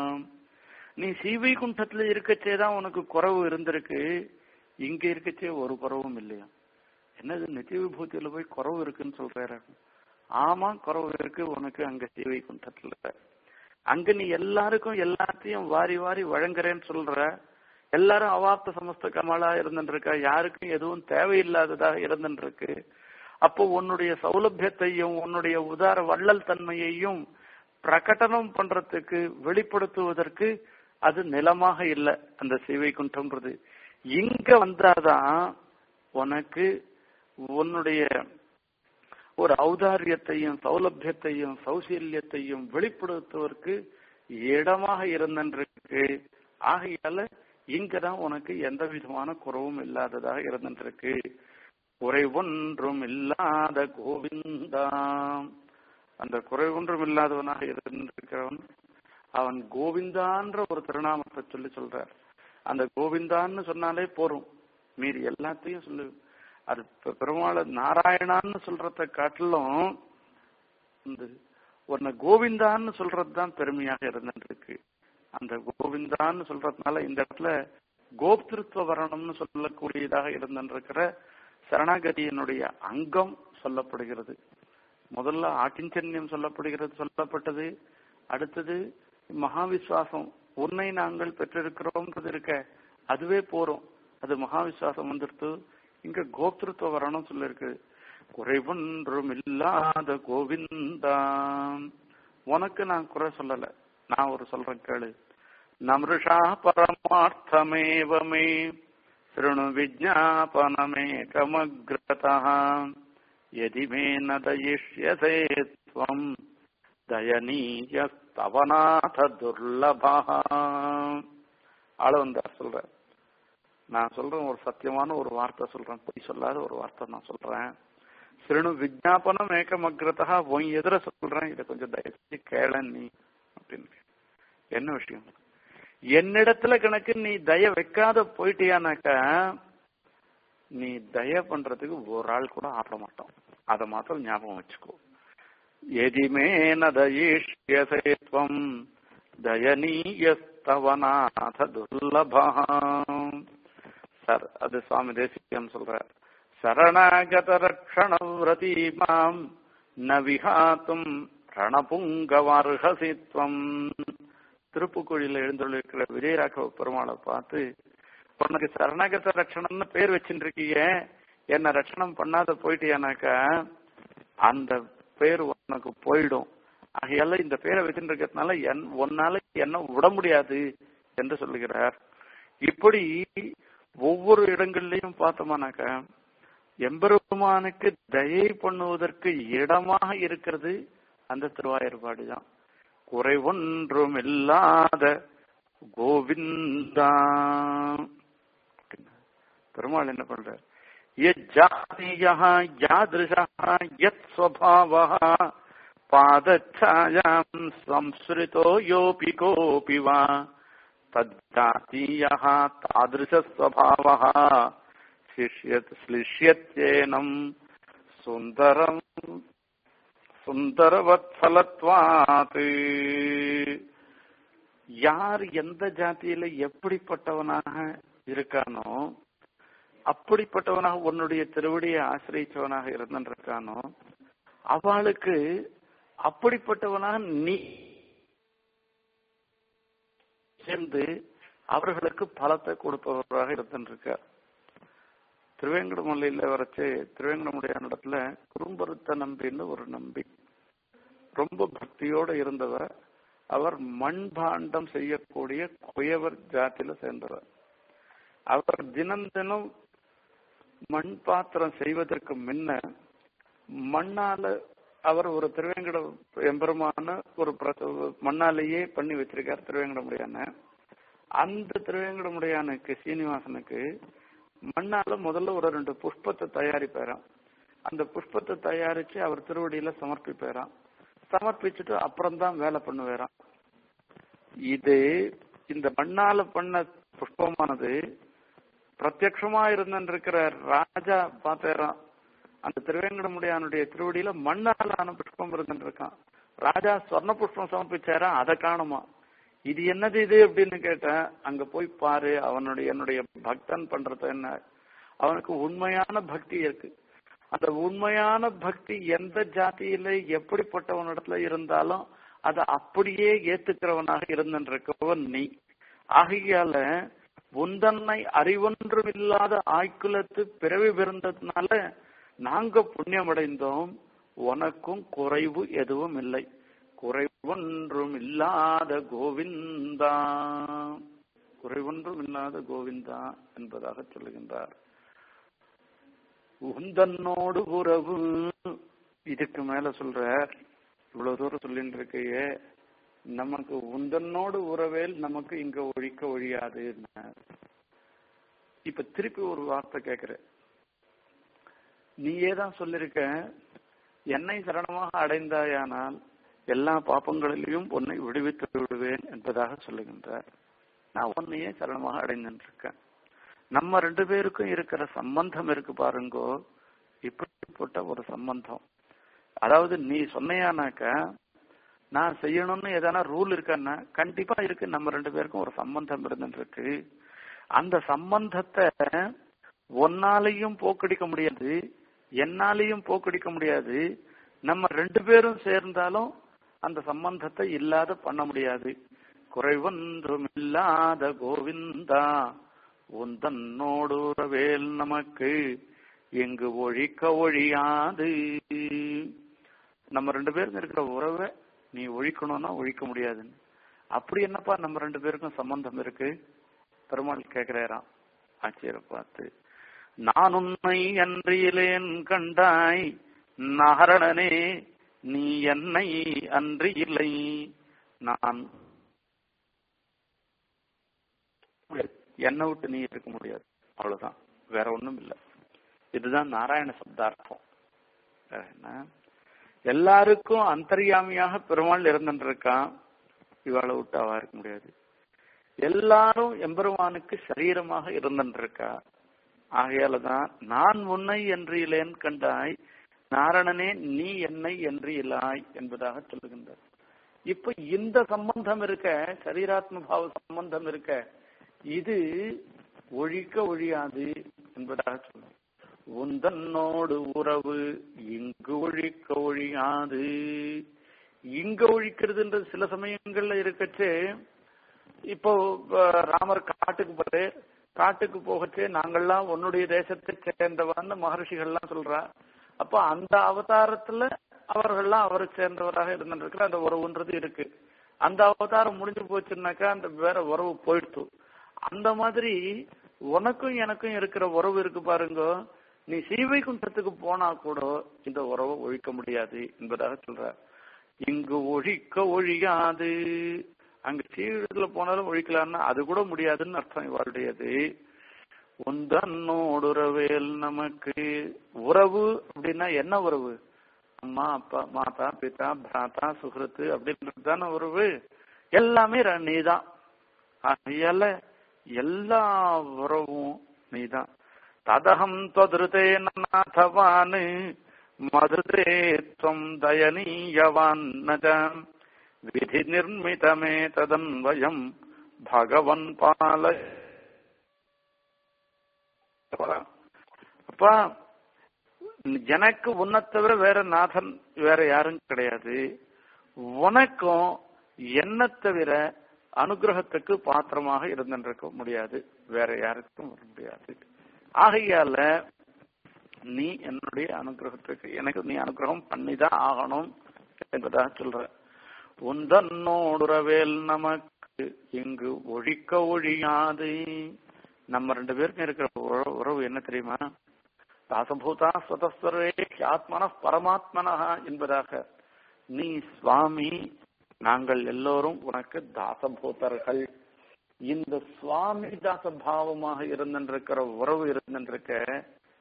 நீ ஸ்ரீவைகுண்டத்துல இருக்கச்சே தான் உனக்கு குறவு இருந்திருக்கு இங்க இருக்கச்சே ஒரு குறவும் இல்லையா என்னது நித்திய விபூதியில போய் குறவு இருக்குன்னு சொல்றாரு ஆமா குறவு இருக்கு உனக்கு அங்க ஸ்ரீவைகுண்டத்துல அங்க நீ எல்லாருக்கும் எல்லாத்தையும் வாரி வாரி வழங்குறேன்னு சொல்ற எல்லாரும் அவாப்த சமஸ்த கமலா இருந்துருக்கா யாருக்கும் எதுவும் தேவையில்லாததாக இருந்துருக்கு அப்போ உன்னுடைய சௌலபியத்தையும் உன்னுடைய உதார வள்ளல் தன்மையையும் பிரகடனம் பண்றதுக்கு வெளிப்படுத்துவதற்கு அது நிலமாக இல்லை அந்த சேவை குன்றம்ன்றது இங்க வந்தாதான் உனக்கு உன்னுடைய ஒரு ஔதாரியத்தையும் சௌலபியத்தையும் சௌசல்யத்தையும் வெளிப்படுத்துவதற்கு இடமாக இருந்திருக்கு ஆகையால இங்கதான் உனக்கு எந்த விதமான குறவும் இல்லாததாக இருந்திருக்கு குறை ஒன்றும் இல்லாத கோவிந்தா அந்த குறை ஒன்றும் இல்லாதவனாக இருந்திருக்கிறவன் அவன் கோவிந்தான்ற ஒரு திருநாமத்தை சொல்லி சொல்றார் அந்த கோவிந்தான்னு சொன்னாலே போரும் மீறி எல்லாத்தையும் சொல்லு அது பெருமாள் நாராயணான்னு சொல்றத காட்டிலும் இந்த உன்னை கோவிந்தான்னு சொல்றதுதான் பெருமையாக இருந்துருக்கு அந்த கோவிந்தான்னு சொல்றதுனால இந்த இடத்துல கோப்திருத்துவ வரணம்னு சொல்லக்கூடியதாக இருந்திருக்கிற சரணாகதியினுடைய அங்கம் சொல்லப்படுகிறது முதல்ல ஆக்கிஞ்சன்யம் சொல்லப்படுகிறது சொல்லப்பட்டது அடுத்தது மகாவிஸ்வாசம் உன்னை நாங்கள் பெற்றிருக்கிறோம்ன்றது இருக்க அதுவே போறோம் அது மகாவிஸ்வாசம் வந்துடுத்து இங்க கோப்திருத்துவ வரணும் சொல்லிருக்கு குறைவொன்றும் இல்லாத கோவிந்தா உனக்கு நான் குறை சொல்லல நான் ஒரு சொல்றேன் கேளு நமிருஷா பரமார்த்தமேவமே शृणु विज्ञापनमेकमग्रतः यदि मे न दयिष्यसे त्वम् தயனீயஸ்தவநாத துர்லபா ஆள வந்தார் சொல்ற நான் சொல்றேன் ஒரு சத்தியமான ஒரு வார்த்தை சொல்றேன் பொய் சொல்லாத ஒரு வார்த்தை நான் சொல்றேன் சிறுணு விஜாபனம் ஏகமக்ரதா உன் எதிர சொல்றேன் இதை கொஞ்சம் தயவு செஞ்சு கேள நீ அப்படின்னு என்ன விஷயம் என்னிடத்துல கணக்கு நீ தய வைக்காத போயிட்டியானாக்கா நீ தய பண்றதுக்கு ஒரு ஆள் கூட ஆட மாட்டோம் அதை மாத்திரம் ஞாபகம் வச்சுக்கோ எதிமே நதயிஷ்யசேத்வம் தயனீயஸ்தவநாத துர்லபா சார் அது சுவாமி தேசியம் சொல்ற சரணாகத ரக்ஷண விரதி மாம் ந விஹாத்தும் ரணபுங்கவர்ஹசித்வம் திருப்புக்குழியில எழுந்துள்ளிருக்கிற விஜயராഘவ பெருமாளை பார்த்து உனக்கு சரணாகத ரட்சணம்னு பேர் வச்சுருக்கீங்க என்ன ரட்சணம் பண்ணாத போயிட்டியானாக்கா அந்த பேர் உனக்கு போயிடும் ஆகையால இந்த பேரை வச்சுட்டு இருக்கிறதுனால என் உன்னால என்ன விட முடியாது என்று சொல்லுகிறார் இப்படி ஒவ்வொரு இடங்கள்லயும் பார்த்தோமானாக்கா எம்பெருமானுக்கு தயை பண்ணுவதற்கு இடமாக இருக்கிறது அந்த திருவாயர்பாடு தான் குறை ஒன்றும் இல்லாத கோவிந்தா பெருமாள் என்ன பண்றார் யஜாதியா யாதிருஷா யத் ஸ்வபாவா பாதச்சாயாம் சம்ஸ்ருதோ யோபி கோபி வா தஜாத்தீய தாதிருஷஸ்வபாவ சிஷ்யத் ஸ்லிஷ்யத்யேனம் சுந்தரம் சுந்தரவத்சலத்வாத் யார் எந்த ஜாதியில எப்படிப்பட்டவனாக இருக்கானோ அப்படிப்பட்டவனாக உன்னுடைய திருவடியை ஆசிரியச்சவனாக இருந்திருக்கானோ அவளுக்கு அப்படிப்பட்டவனாக நீ சேர்ந்து அவர்களுக்கு பலத்தை கொடுப்பவராக இருந்திருக்கார் திருவேங்கடமல்லையில வரைச்சு திருவேங்கடமுடைய இடத்துல குறும்பருத்த நம்பின்னு ஒரு நம்பி ரொம்ப பக்தியோட இருந்தவர் அவர் மண்பாண்டம் செய்யக்கூடிய குயவர் ஜாத்தியில சேர்ந்தவர் அவர் தினம் தினம் மண் பாத்திரம் செய்வதற்கு முன்ன மண்ணால அவர் ஒரு திருவேங்கட எம்பெருமான ஒரு மண்ணாலேயே பண்ணி வச்சிருக்கார் திருவேங்கடமுடியான அந்த திருவேங்கடமுடியானுக்கு சீனிவாசனுக்கு மண்ணால முதல்ல ஒரு ரெண்டு புஷ்பத்தை தயாரிப்பாராம் அந்த புஷ்பத்தை தயாரிச்சு அவர் திருவடியில சமர்ப்பிப்பாராம் சமர்ப்பிச்சுட்டு அப்புறம்தான் வேலை பண்ணுவாராம் இது இந்த மண்ணால பண்ண புஷ்பமானது பிரத்யக்ஷமா இருந்திருக்கிற ராஜா பார்த்தேராம் அந்த திருவேங்கடமுடியானுடைய திருவடியில மண்ணால ஆன புஷ்பம் இருந்துருக்கான் ராஜா சொர்ண புஷ்பம் சமர்ப்பிச்சாரா அதை காணுமா இது என்னது இது அப்படின்னு கேட்டேன் அங்க போய் பாரு அவனுடைய என்னுடைய பக்தன் பண்றது என்ன அவனுக்கு உண்மையான பக்தி இருக்கு அந்த உண்மையான பக்தி எந்த ஜாதியில எப்படிப்பட்டவனிடத்துல இருந்தாலும் அதை அப்படியே ஏத்துக்கிறவனாக இருந்திருக்கவன் நீ ஆகையால உந்தன்னை அறிவொன்றுமில்லாத ஆய்குலத்து பிறவி பிறந்ததுனால நாங்க புண்ணியம் அடைந்தோம் உனக்கும் குறைவு எதுவும் இல்லை குறைவொன்றும் இல்லாத கோவிந்தா குறைவொன்றும் இல்லாத கோவிந்தா என்பதாக சொல்லுகின்றார் உந்தன்னோடு உறவு இதுக்கு மேல சொல்ற இவ்வளவு தூரம் சொல்லிட்டு இருக்கையே நமக்கு உந்தன்னோடு உறவேல் நமக்கு இங்க ஒழிக்க ஒழியாது இப்ப திருப்பி ஒரு வார்த்தை கேக்குற நீயே தான் சொல்லிருக்க என்னை சரணமாக அடைந்தாயானால் எல்லா பாப்பங்களிலையும் உன்னை விடுவித்து விடுவேன் என்பதாக சொல்லுகின்றார் நான் உன்னையே சரணமாக அடைந்திருக்கேன் நம்ம ரெண்டு பேருக்கும் இருக்கிற சம்பந்தம் இருக்கு பாருங்கோ இப்படிப்பட்ட ஒரு சம்பந்தம் அதாவது நீ சொன்னையானாக்க நான் செய்யணும்னு எதனா ரூல் இருக்கான்னா கண்டிப்பா இருக்கு நம்ம ரெண்டு பேருக்கும் ஒரு சம்பந்தம் இருந்துட்டு இருக்கு அந்த சம்பந்தத்தை ஒன்னாலையும் போக்கடிக்க முடியாது என்னாலையும் போக்கடிக்க முடியாது நம்ம ரெண்டு பேரும் சேர்ந்தாலும் அந்த சம்பந்தத்தை இல்லாத பண்ண முடியாது குறைவொன்றும் இல்லாத கோவிந்தா உந்தன்னோடுறவேல் நமக்கு எங்கு ஒழிக்க ஒழியாது நம்ம ரெண்டு பேருக்கும் இருக்கிற உறவை நீ ஒழிக்கணும்னா ஒழிக்க முடியாதுன்னு அப்படி என்னப்பா நம்ம ரெண்டு பேருக்கும் சம்பந்தம் இருக்கு பெருமாள் கேக்குறாராம் ஆச்சரிய பார்த்து நான் உன்னை அன்றியிலேன் கண்டாய் நாரணனே நீ என்னை அன்றி இல்லை நான் என்னை விட்டு நீ இருக்க முடியாது அவ்வளவுதான் வேற ஒண்ணும் இல்லை இதுதான் நாராயண சப்தார்த்தம் வேற என்ன எல்லாருக்கும் அந்தர்யாமியாக பெருமாள் இருந்துருக்கான் இவாளை விட்டு அவா இருக்க முடியாது எல்லாரும் எம்பெருமானுக்கு சரீரமாக இருந்துருக்கா ஆகையால தான் நான் உன்னை என்று இலேன் கண்டாய் நாரணனே நீ என்னை என்று இல்லாய் என்பதாக சொல்லுகின்றார் இப்ப இந்த சம்பந்தம் இருக்க சரீராத்ம பாவ சம்பந்தம் இருக்க இது ஒழிக்க ஒழியாது என்பதாக சொல்லும் உந்தன்னோடு உறவு இங்கு ஒழிக்க ஒழியாது இங்க ஒழிக்கிறதுன்றது சில சமயங்கள்ல இருக்கச்சே இப்போ ராமர் காட்டுக்கு போற காட்டுக்கு போகச்சே நாங்கள்லாம் உன்னுடைய தேசத்தை சேர்ந்தவன்னு மகர்ஷிகள்லாம் சொல்றா அப்ப அந்த அவதாரத்துல அவர்கள்லாம் அவரை சேர்ந்தவராக இருந்துருக்கிற அந்த உறவுன்றது இருக்கு அந்த அவதாரம் முடிஞ்சு போச்சுன்னாக்கா அந்த வேற உறவு போயிடுத்து அந்த மாதிரி உனக்கும் எனக்கும் இருக்கிற உறவு இருக்கு பாருங்க நீ சீவைகுண்டத்துக்கு போனா கூட இந்த உறவை ஒழிக்க முடியாது என்பதாக சொல்ற இங்கு ஒழிக்க ஒழியாது அங்க சீவிடத்துல போனாலும் ஒழிக்கலாம்னா அது கூட முடியாதுன்னு அர்த்தம் இவருடையது உந்தன்னோடுறவேல் நமக்கு உறவு அப்படின்னா என்ன உறவு அம்மா அப்பா மாதா பிதா பிராத்தா சுகிருத்து அப்படின்றது தானே உறவு எல்லாமே நீதான் ஆகையால எல்லா உறவும் நீதான் ததகம் தொதிருதே நாதவான் மதுதே துவம் தயனீயவான் நஜம் விதி நிர்மிதமே ததன்வயம் பகவன் பால அப்பா எனக்கு உன்னை தவிர வேற நாதன் வேற யாரும் கிடையாது உனக்கும் என்ன தவிர அனுகிரகத்துக்கு பாத்திரமாக இருந்திருக்க முடியாது வேற யாருக்கும் வர முடியாது ஆகையால நீ என்னுடைய அனுகிரகத்துக்கு எனக்கு நீ அனுகிரகம் பண்ணிதான் ஆகணும் என்பதாக சொல்ற உந்தன்னோடுறவேல் நமக்கு இங்கு ஒழிக்க ஒழியாது நம்ம ரெண்டு பேருக்கும் இருக்கிற உறவு என்ன தெரியுமா தாசபூதா ஸ்வதஸ்வரே ஆத்மன பரமாத்மனா என்பதாக நீ சுவாமி நாங்கள் எல்லோரும் உனக்கு தாசபூதர்கள் இந்த சுவாமி தாச பாவமாக இருந்திருக்கிற உறவு இருந்திருக்க இந்த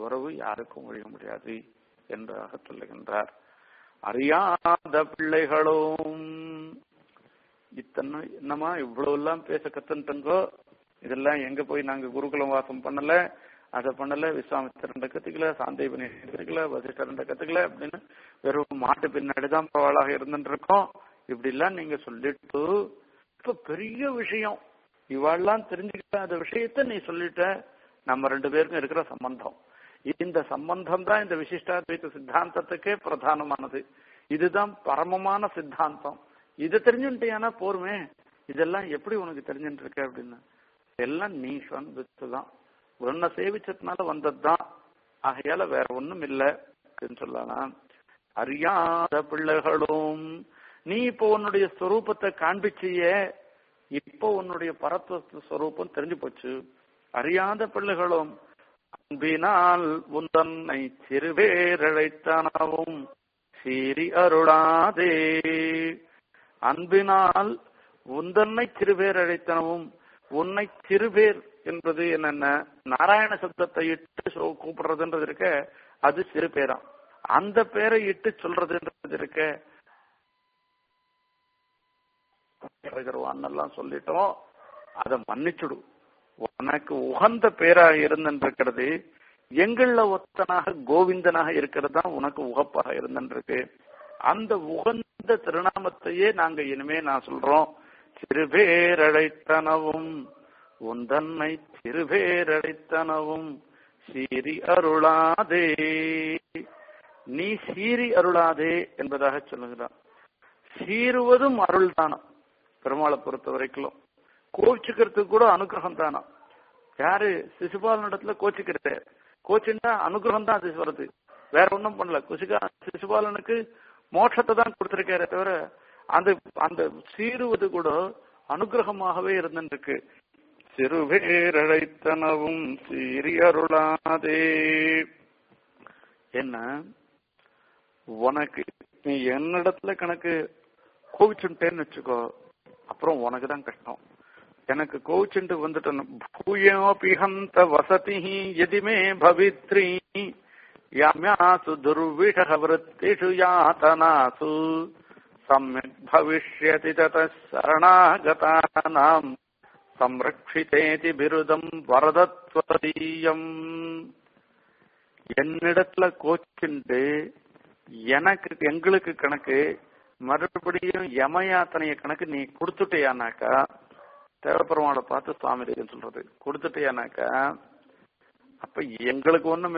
உறவு யாருக்கும் ஒழிய முடியாது என்பதாக சொல்லுகின்றார் அறியாத பிள்ளைகளும் இத்தனை என்னமா இவ்வளவு எல்லாம் பேச கத்துட்டங்கோ இதெல்லாம் எங்க போய் நாங்க குருகுலம் வாசம் பண்ணல அதை பண்ணல விஸ்வாமித்திரண்ட கத்துக்கல சாந்தேபனி கத்துக்கல வசிஷ்டரண்ட கத்துக்கல அப்படின்னு வெறும் மாட்டு பின்னாடிதான் பரவாளாக இருந்துட்டு இருக்கோம் இப்படி எல்லாம் நீங்க சொல்லிட்டு இப்ப பெரிய விஷயம் இவாள்லாம் தெரிஞ்சுக்கிட்ட அந்த விஷயத்த நீ சொல்லிட்ட நம்ம ரெண்டு பேருக்கும் இருக்கிற சம்பந்தம் இந்த சம்பந்தம் தான் இந்த விசிஷ்டாத்வைத சித்தாந்தத்துக்கே பிரதானமானது இதுதான் பரமமான சித்தாந்தம் இது தெரிஞ்சுட்டேனா போருமே இதெல்லாம் எப்படி உனக்கு தெரிஞ்சுட்டு இருக்க அப்படின்னு எல்லாம் நீ சொன்னதுதான் உன்னை சேவிச்சதுனால வந்ததுதான் ஆகையால வேற ஒண்ணும் இல்ல அப்படின்னு சொல்லலாம் அறியாத பிள்ளைகளும் நீ இப்போ உன்னுடைய ஸ்வரூபத்தை காண்பிச்சியே இப்போ உன்னுடைய பரத்துவ ஸ்வரூபம் தெரிஞ்சு போச்சு அறியாத பிள்ளைகளும் அன்பினால் உந்தன்னை சிறுவேரழைத்தனவும் சீரி அருளாதே அன்பினால் உந்தன்னை சிறுபேர் அழைத்தனவும் உன்னை சிறுபேர் என்பது என்னென்ன நாராயண சப்தத்தை இட்டு சொ- கூப்பிடுறதுன்றது இருக்க அது சிறு பேராம் அந்த பேரை இட்டு சொல்றதுன்றது இருக்க எல்லாம் சொல்லிட்டோம் அதை மன்னிச்சுடு உனக்கு உகந்த பேரா இருந்திருக்கிறது எங்கள ஒத்தனாக கோவிந்தனாக இருக்கிறது தான் உனக்கு உகப்பாக இருந்திருக்கு அந்த உகந்த திருநாமத்தையே நாங்க இனிமே நான் சொல்றோம் சிறுபேரழைத்தனவும் உந்தன்னை சிறுபேரழைத்தனவும் சீரி அருளாதே நீ சீரி அருளாதே என்பதாக சொல்லுகிறான் சீருவதும் அருள் தானம் பெருமாளை பொறுத்த வரைக்கும் கோச்சிக்கிறதுக்கு கூட அனுகிரகம் தானம் யாரு சிசுபாலனிடத்துல கோச்சிக்கிறது கோச்சின்னா அனுகிரகம் தான் அது வருது வேற ஒண்ணும் பண்ணல குசிகா சிசுபாலனுக்கு மோட்சத்தை தான் கொடுத்திருக்காரே தவிர அந்த அந்த சீருவது கூட அனுகிரகமாகவே இருந்துருக்கு சிறுவேரழைத்தனவும் சீரி அருளாதே என்ன உனக்கு நீ என்னிடத்துல கணக்கு கோவிச்சுட்டேன்னு வச்சுக்கோ அப்புறம் உனக்கு தான் கஷ்டம் எனக்கு கோவிச்சுட்டு வந்துட்டேன் பூயோபிஹந்த வசதி எதிமே பவித்ரி யாமியாசு துர்விஷ விருத்திஷு யாத்தனாசு சம்யக் பவிஷ்யதி தத சரணாகதானாம் சம்ரக்ஷிதேதி பிருதம் வரதத்வதீயம் என்னிடத்துல கோச்சுண்டு எனக்கு எங்களுக்கு கணக்கு மறுபடியும் யமயாத்தனைய கணக்கு நீ கொடுத்துட்டியானாக்கா தேவப்பெருமாளை பார்த்து சுவாமி தேவன் சொல்றது கொடுத்துட்டியானாக்கா அப்ப எங்களுக்கு ஒண்ணும்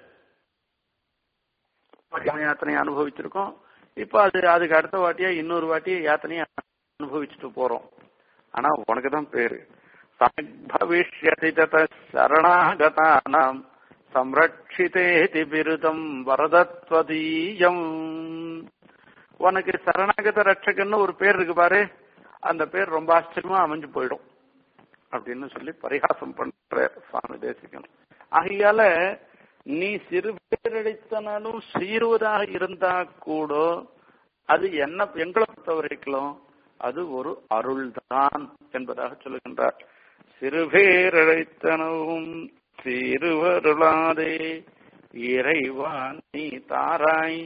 யாத்தனையை அனுபவிச்சிருக்கோம் இப்ப அது அதுக்கு அடுத்த வாட்டியா இன்னொரு வாட்டியா யாத்தனையை அனுபவிச்சுட்டு போறோம் ஆனா உனக்கு தான் பேரு பவிஷ்யதி தத சரணாகதானாம் சம்ரட்சிதேதி பிருதம் வரதத்வதீயம் உனக்கு சரணாகத ரட்சகன்னு ஒரு பேர் இருக்கு பாரு அந்த பேர் ரொம்ப ஆச்சரியமா அமைஞ்சு போயிடும் அப்படின்னு சொல்லி பரிகாசம் பண்ற சுவாமி தேசிகன் ஆகையால நீ சிறு பேரடித்தனாலும் சீருவதாக இருந்தா கூட அது என்ன எங்களை பொறுத்த வரைக்கும் அது ஒரு அருள்தான் என்பதாக சொல்லுகின்றார் சிறுபேரழைத்தனவும் சிறுவருளாதே இறைவா நீ தாராய்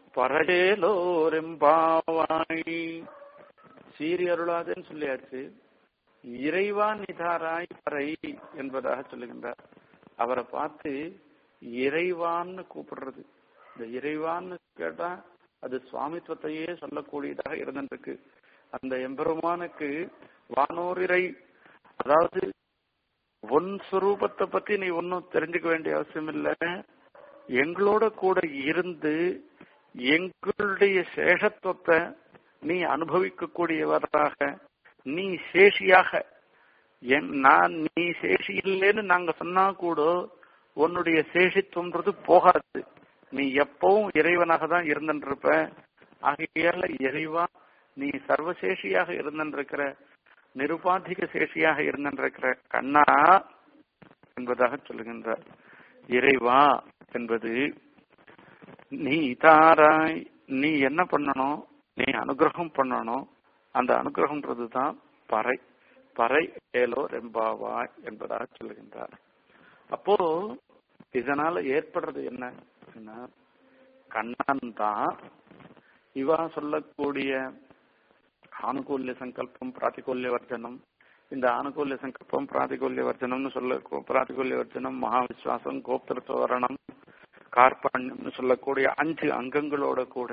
பரஜேலோரெம்பாவாய் சீரி அருளாதேன்னு சொல்லியாச்சு இறைவா நிதாராய் பறை என்பதாக சொல்லுகின்றார் அவரை பார்த்து இறைவான்னு கூப்பிடுறது இந்த இறைவான்னு கேட்டா அது சுவாமித்துவத்தையே சொல்லக்கூடியதாக இருந்திருக்கு அந்த எம்பெருமானுக்கு வானோரிரை அதாவது உன் சுரூபத்தை பத்தி நீ ஒன்னும் தெரிஞ்சுக்க வேண்டிய அவசியம் இல்லை எங்களோட கூட இருந்து எங்களுடைய சேஷத்துவத்தை நீ அனுபவிக்க கூடியவராக நீ சேஷியாக என் நான் நீ சேஷி இல்லைன்னு நாங்க சொன்னா கூட உன்னுடைய சேஷித்துவம்ன்றது போகாது நீ எப்பவும் இறைவனாக தான் இருந்துருப்ப ஆகையால இறைவா நீ சர்வசேஷியாக இருந்திருக்கிற நிருபாதிக சேஷியாக இருந்திருக்கிற கண்ணா என்பதாக சொல்லுகின்றார் இறைவா என்பது நீ தாராய் நீ என்ன பண்ணணும் நீ அனுகிரகம் பண்ணணும் அந்த அனுகிரகம்ன்றது தான் பறை பறை ஏலோ ரெம்பாவாய் என்பதாக சொல்லுகின்றார் அப்போ இதனால ஏற்படுறது என்ன கண்ணன் தான் இவா சொல்லக்கூடிய ஆனுகூல்ய சங்கல்பம் பிராத்திகூல்ய வர்ஜனம் இந்த ஆனுகூல்ய சங்கல்பம் பிராத்திகூல்ய வர்ஜனம்னு சொல்ல பிராத்திகூல்ய வர்ஜனம் மகாவிஸ்வாசம் கோப்திருத்தவரணம் கார்பண்யம்னு சொல்லக்கூடிய அஞ்சு அங்கங்களோட கூட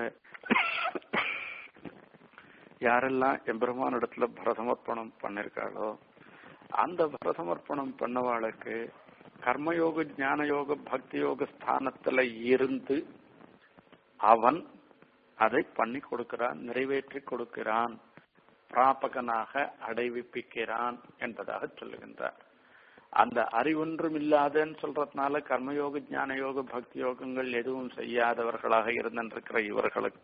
யாரெல்லாம் எம்பெருமான் இடத்துல பரசமர்ப்பணம் பண்ணிருக்காளோ அந்த பரசமர்ப்பணம் பண்ணவாளுக்கு கர்மயோக ஞான யோக பக்தி யோக ஸ்தானத்துல இருந்து அவன் அதை பண்ணி கொடுக்கிறான் நிறைவேற்றி கொடுக்கிறான் பிராபகனாக அடைவிப்பிக்கிறான் என்பதாக சொல்லுகின்றார் அந்த அறிவொன்றும் இல்லாதன்னு சொல்றதுனால கர்மயோக ஞான யோக பக்தி யோகங்கள் எதுவும் செய்யாதவர்களாக இருந்திருக்கிற இவர்களுக்கு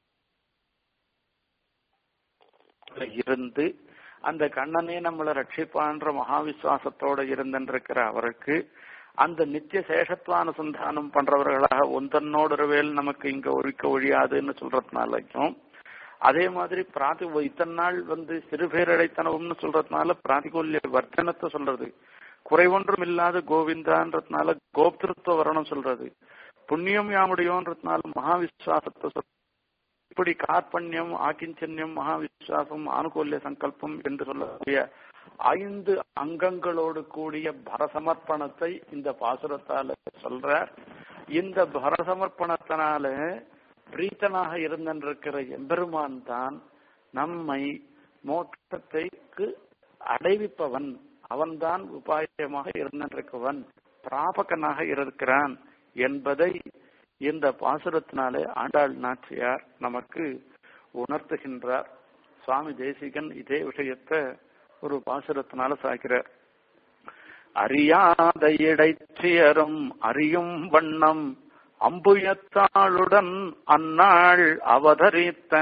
இருந்து அந்த கண்ணனே நம்மளை ரட்சிப்பான்ற மகாவிசுவாசத்தோட இருந்திருக்கிற அவருக்கு அந்த நித்திய சேஷத்வானுசந்தானம் பண்றவர்களாக ஒன்றனோடொருவேல் நமக்கு இங்க ஒழிக்க ஒழியாதுன்னு சொல்றதுனாலையும் அதே மாதிரி பிராதி இத்தனை நாள் வந்து சிறுபேரடைத்தனவும்னு சொல்றதுனால பிராதிகூல்ய வர்த்தனத்தை சொல்றது குறைவொன்றும் இல்லாத கோவிந்தான்றதுனால கோப்திருத்துவ வரணும் சொல்றது புண்ணியம் யாமுடையோன்றதுனால மகாவிஸ்வாசத்தை சொல் இப்படி கார்பண்யம் ஆக்கிஞ்சன்யம் மகாவிஸ்வாசம் ஆனுகூல்ய சங்கல்பம் என்று சொல்லக்கூடிய ஐந்து அங்கங்களோடு கூடிய பரசமர்ப்பணத்தை இந்த பாசுரத்தால சொல்றார் இந்த பரசமர்ப்பணத்தினால பிரீத்தனாக இருந்திருக்கிற எம்பெருமான் தான் நம்மை மோட்சத்தைக்கு அடைவிப்பவன் அவன்தான் உபாயமாக இருந்திருக்கவன் பிராபகனாக இருக்கிறான் என்பதை இந்த பாசுரத்தினாலே ஆண்டாள் நாச்சியார் நமக்கு உணர்த்துகின்றார் சுவாமி தேசிகன் இதே விஷயத்தை ஒரு பாசுரத்தினால சாய்க்கிறார் அறியாத இடைச்சியரும் அறியும் வண்ணம் அம்புயத்தாளுடன் அந்நாள் அவதரித்த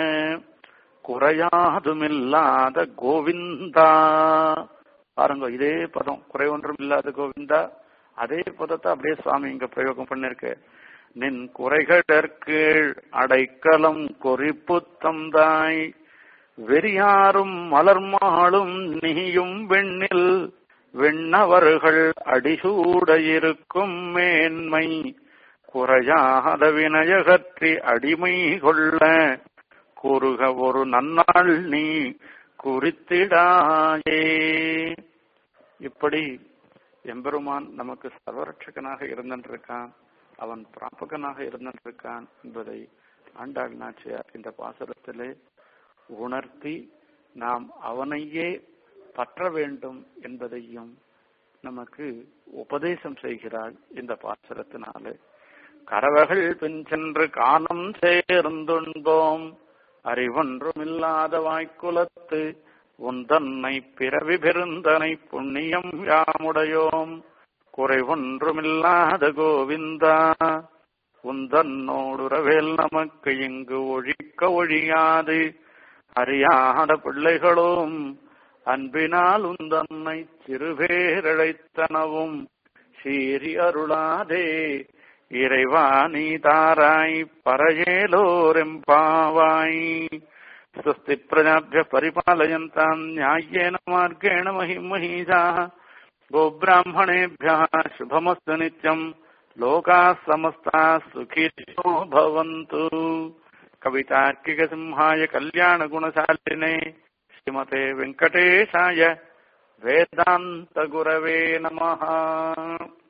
குறையாதுமில்லாத கோவிந்தா பாருங்க இதே பதம் குறை ஒன்றும் இல்லாத கோவிந்தா அதே பதத்தை அப்படியே சுவாமி இங்க பிரயோகம் பண்ணிருக்கு நின் குறைகளற்கீழ் அடைக்கலம் குறிப்பு தந்தாய் வெறியாரும் மலர்மாளும் நீயும் வெண்ணில் வெண்ணவர்கள் அடிசூட இருக்கும் மேன்மை குறையாத வினயகற்றி அடிமை கொள்ள கூறுக ஒரு நன்னாள் நீ குறித்திடாயே இப்படி எம்பெருமான் நமக்கு சர்வரட்சகனாக இருந்திருக்கான் அவன் பிராபகனாக இருந்திருக்கான் என்பதை ஆண்டாள் நாச்சியார் இந்த பாசுரத்திலே உணர்த்தி நாம் அவனையே பற்ற வேண்டும் என்பதையும் நமக்கு உபதேசம் செய்கிறாள் இந்த பாசுரத்தினாலே கரவகள் பின் சென்று காணம் சேர்ந்துண்போம் அறிவொன்றுமில்லாத வாய்க்குலத்து உந்தன்னை பிறவி பெருந்தனை புண்ணியம் யாமுடையோம் குறைவொன்றுமில்லாத கோவிந்தா உந்தன்னோடுறவேல் நமக்கு இங்கு ஒழிக்க ஒழியாது அறியாத பிள்ளைகளும் அன்பினால் உந்தன்னை சிறுபேரழைத்தனவும் சீறி அருளாதே இறைவா நீ தாராய் பரஜேலோரெம்பாவாய் स्वस्ति प्रजाभ्य परिपालयन्ताम् न्याय्येन मार्गेण महिम् महीषाः गोब्राह्मणेभ्यः शुभमस्तु नित्यम् लोकाः समस्ताः सुखिनो भवन्तु कवितार्किकसिंहाय कल्याणगुणशालिने श्रीमते वेङ्कटेशाय वेदान्तगुरवे नमः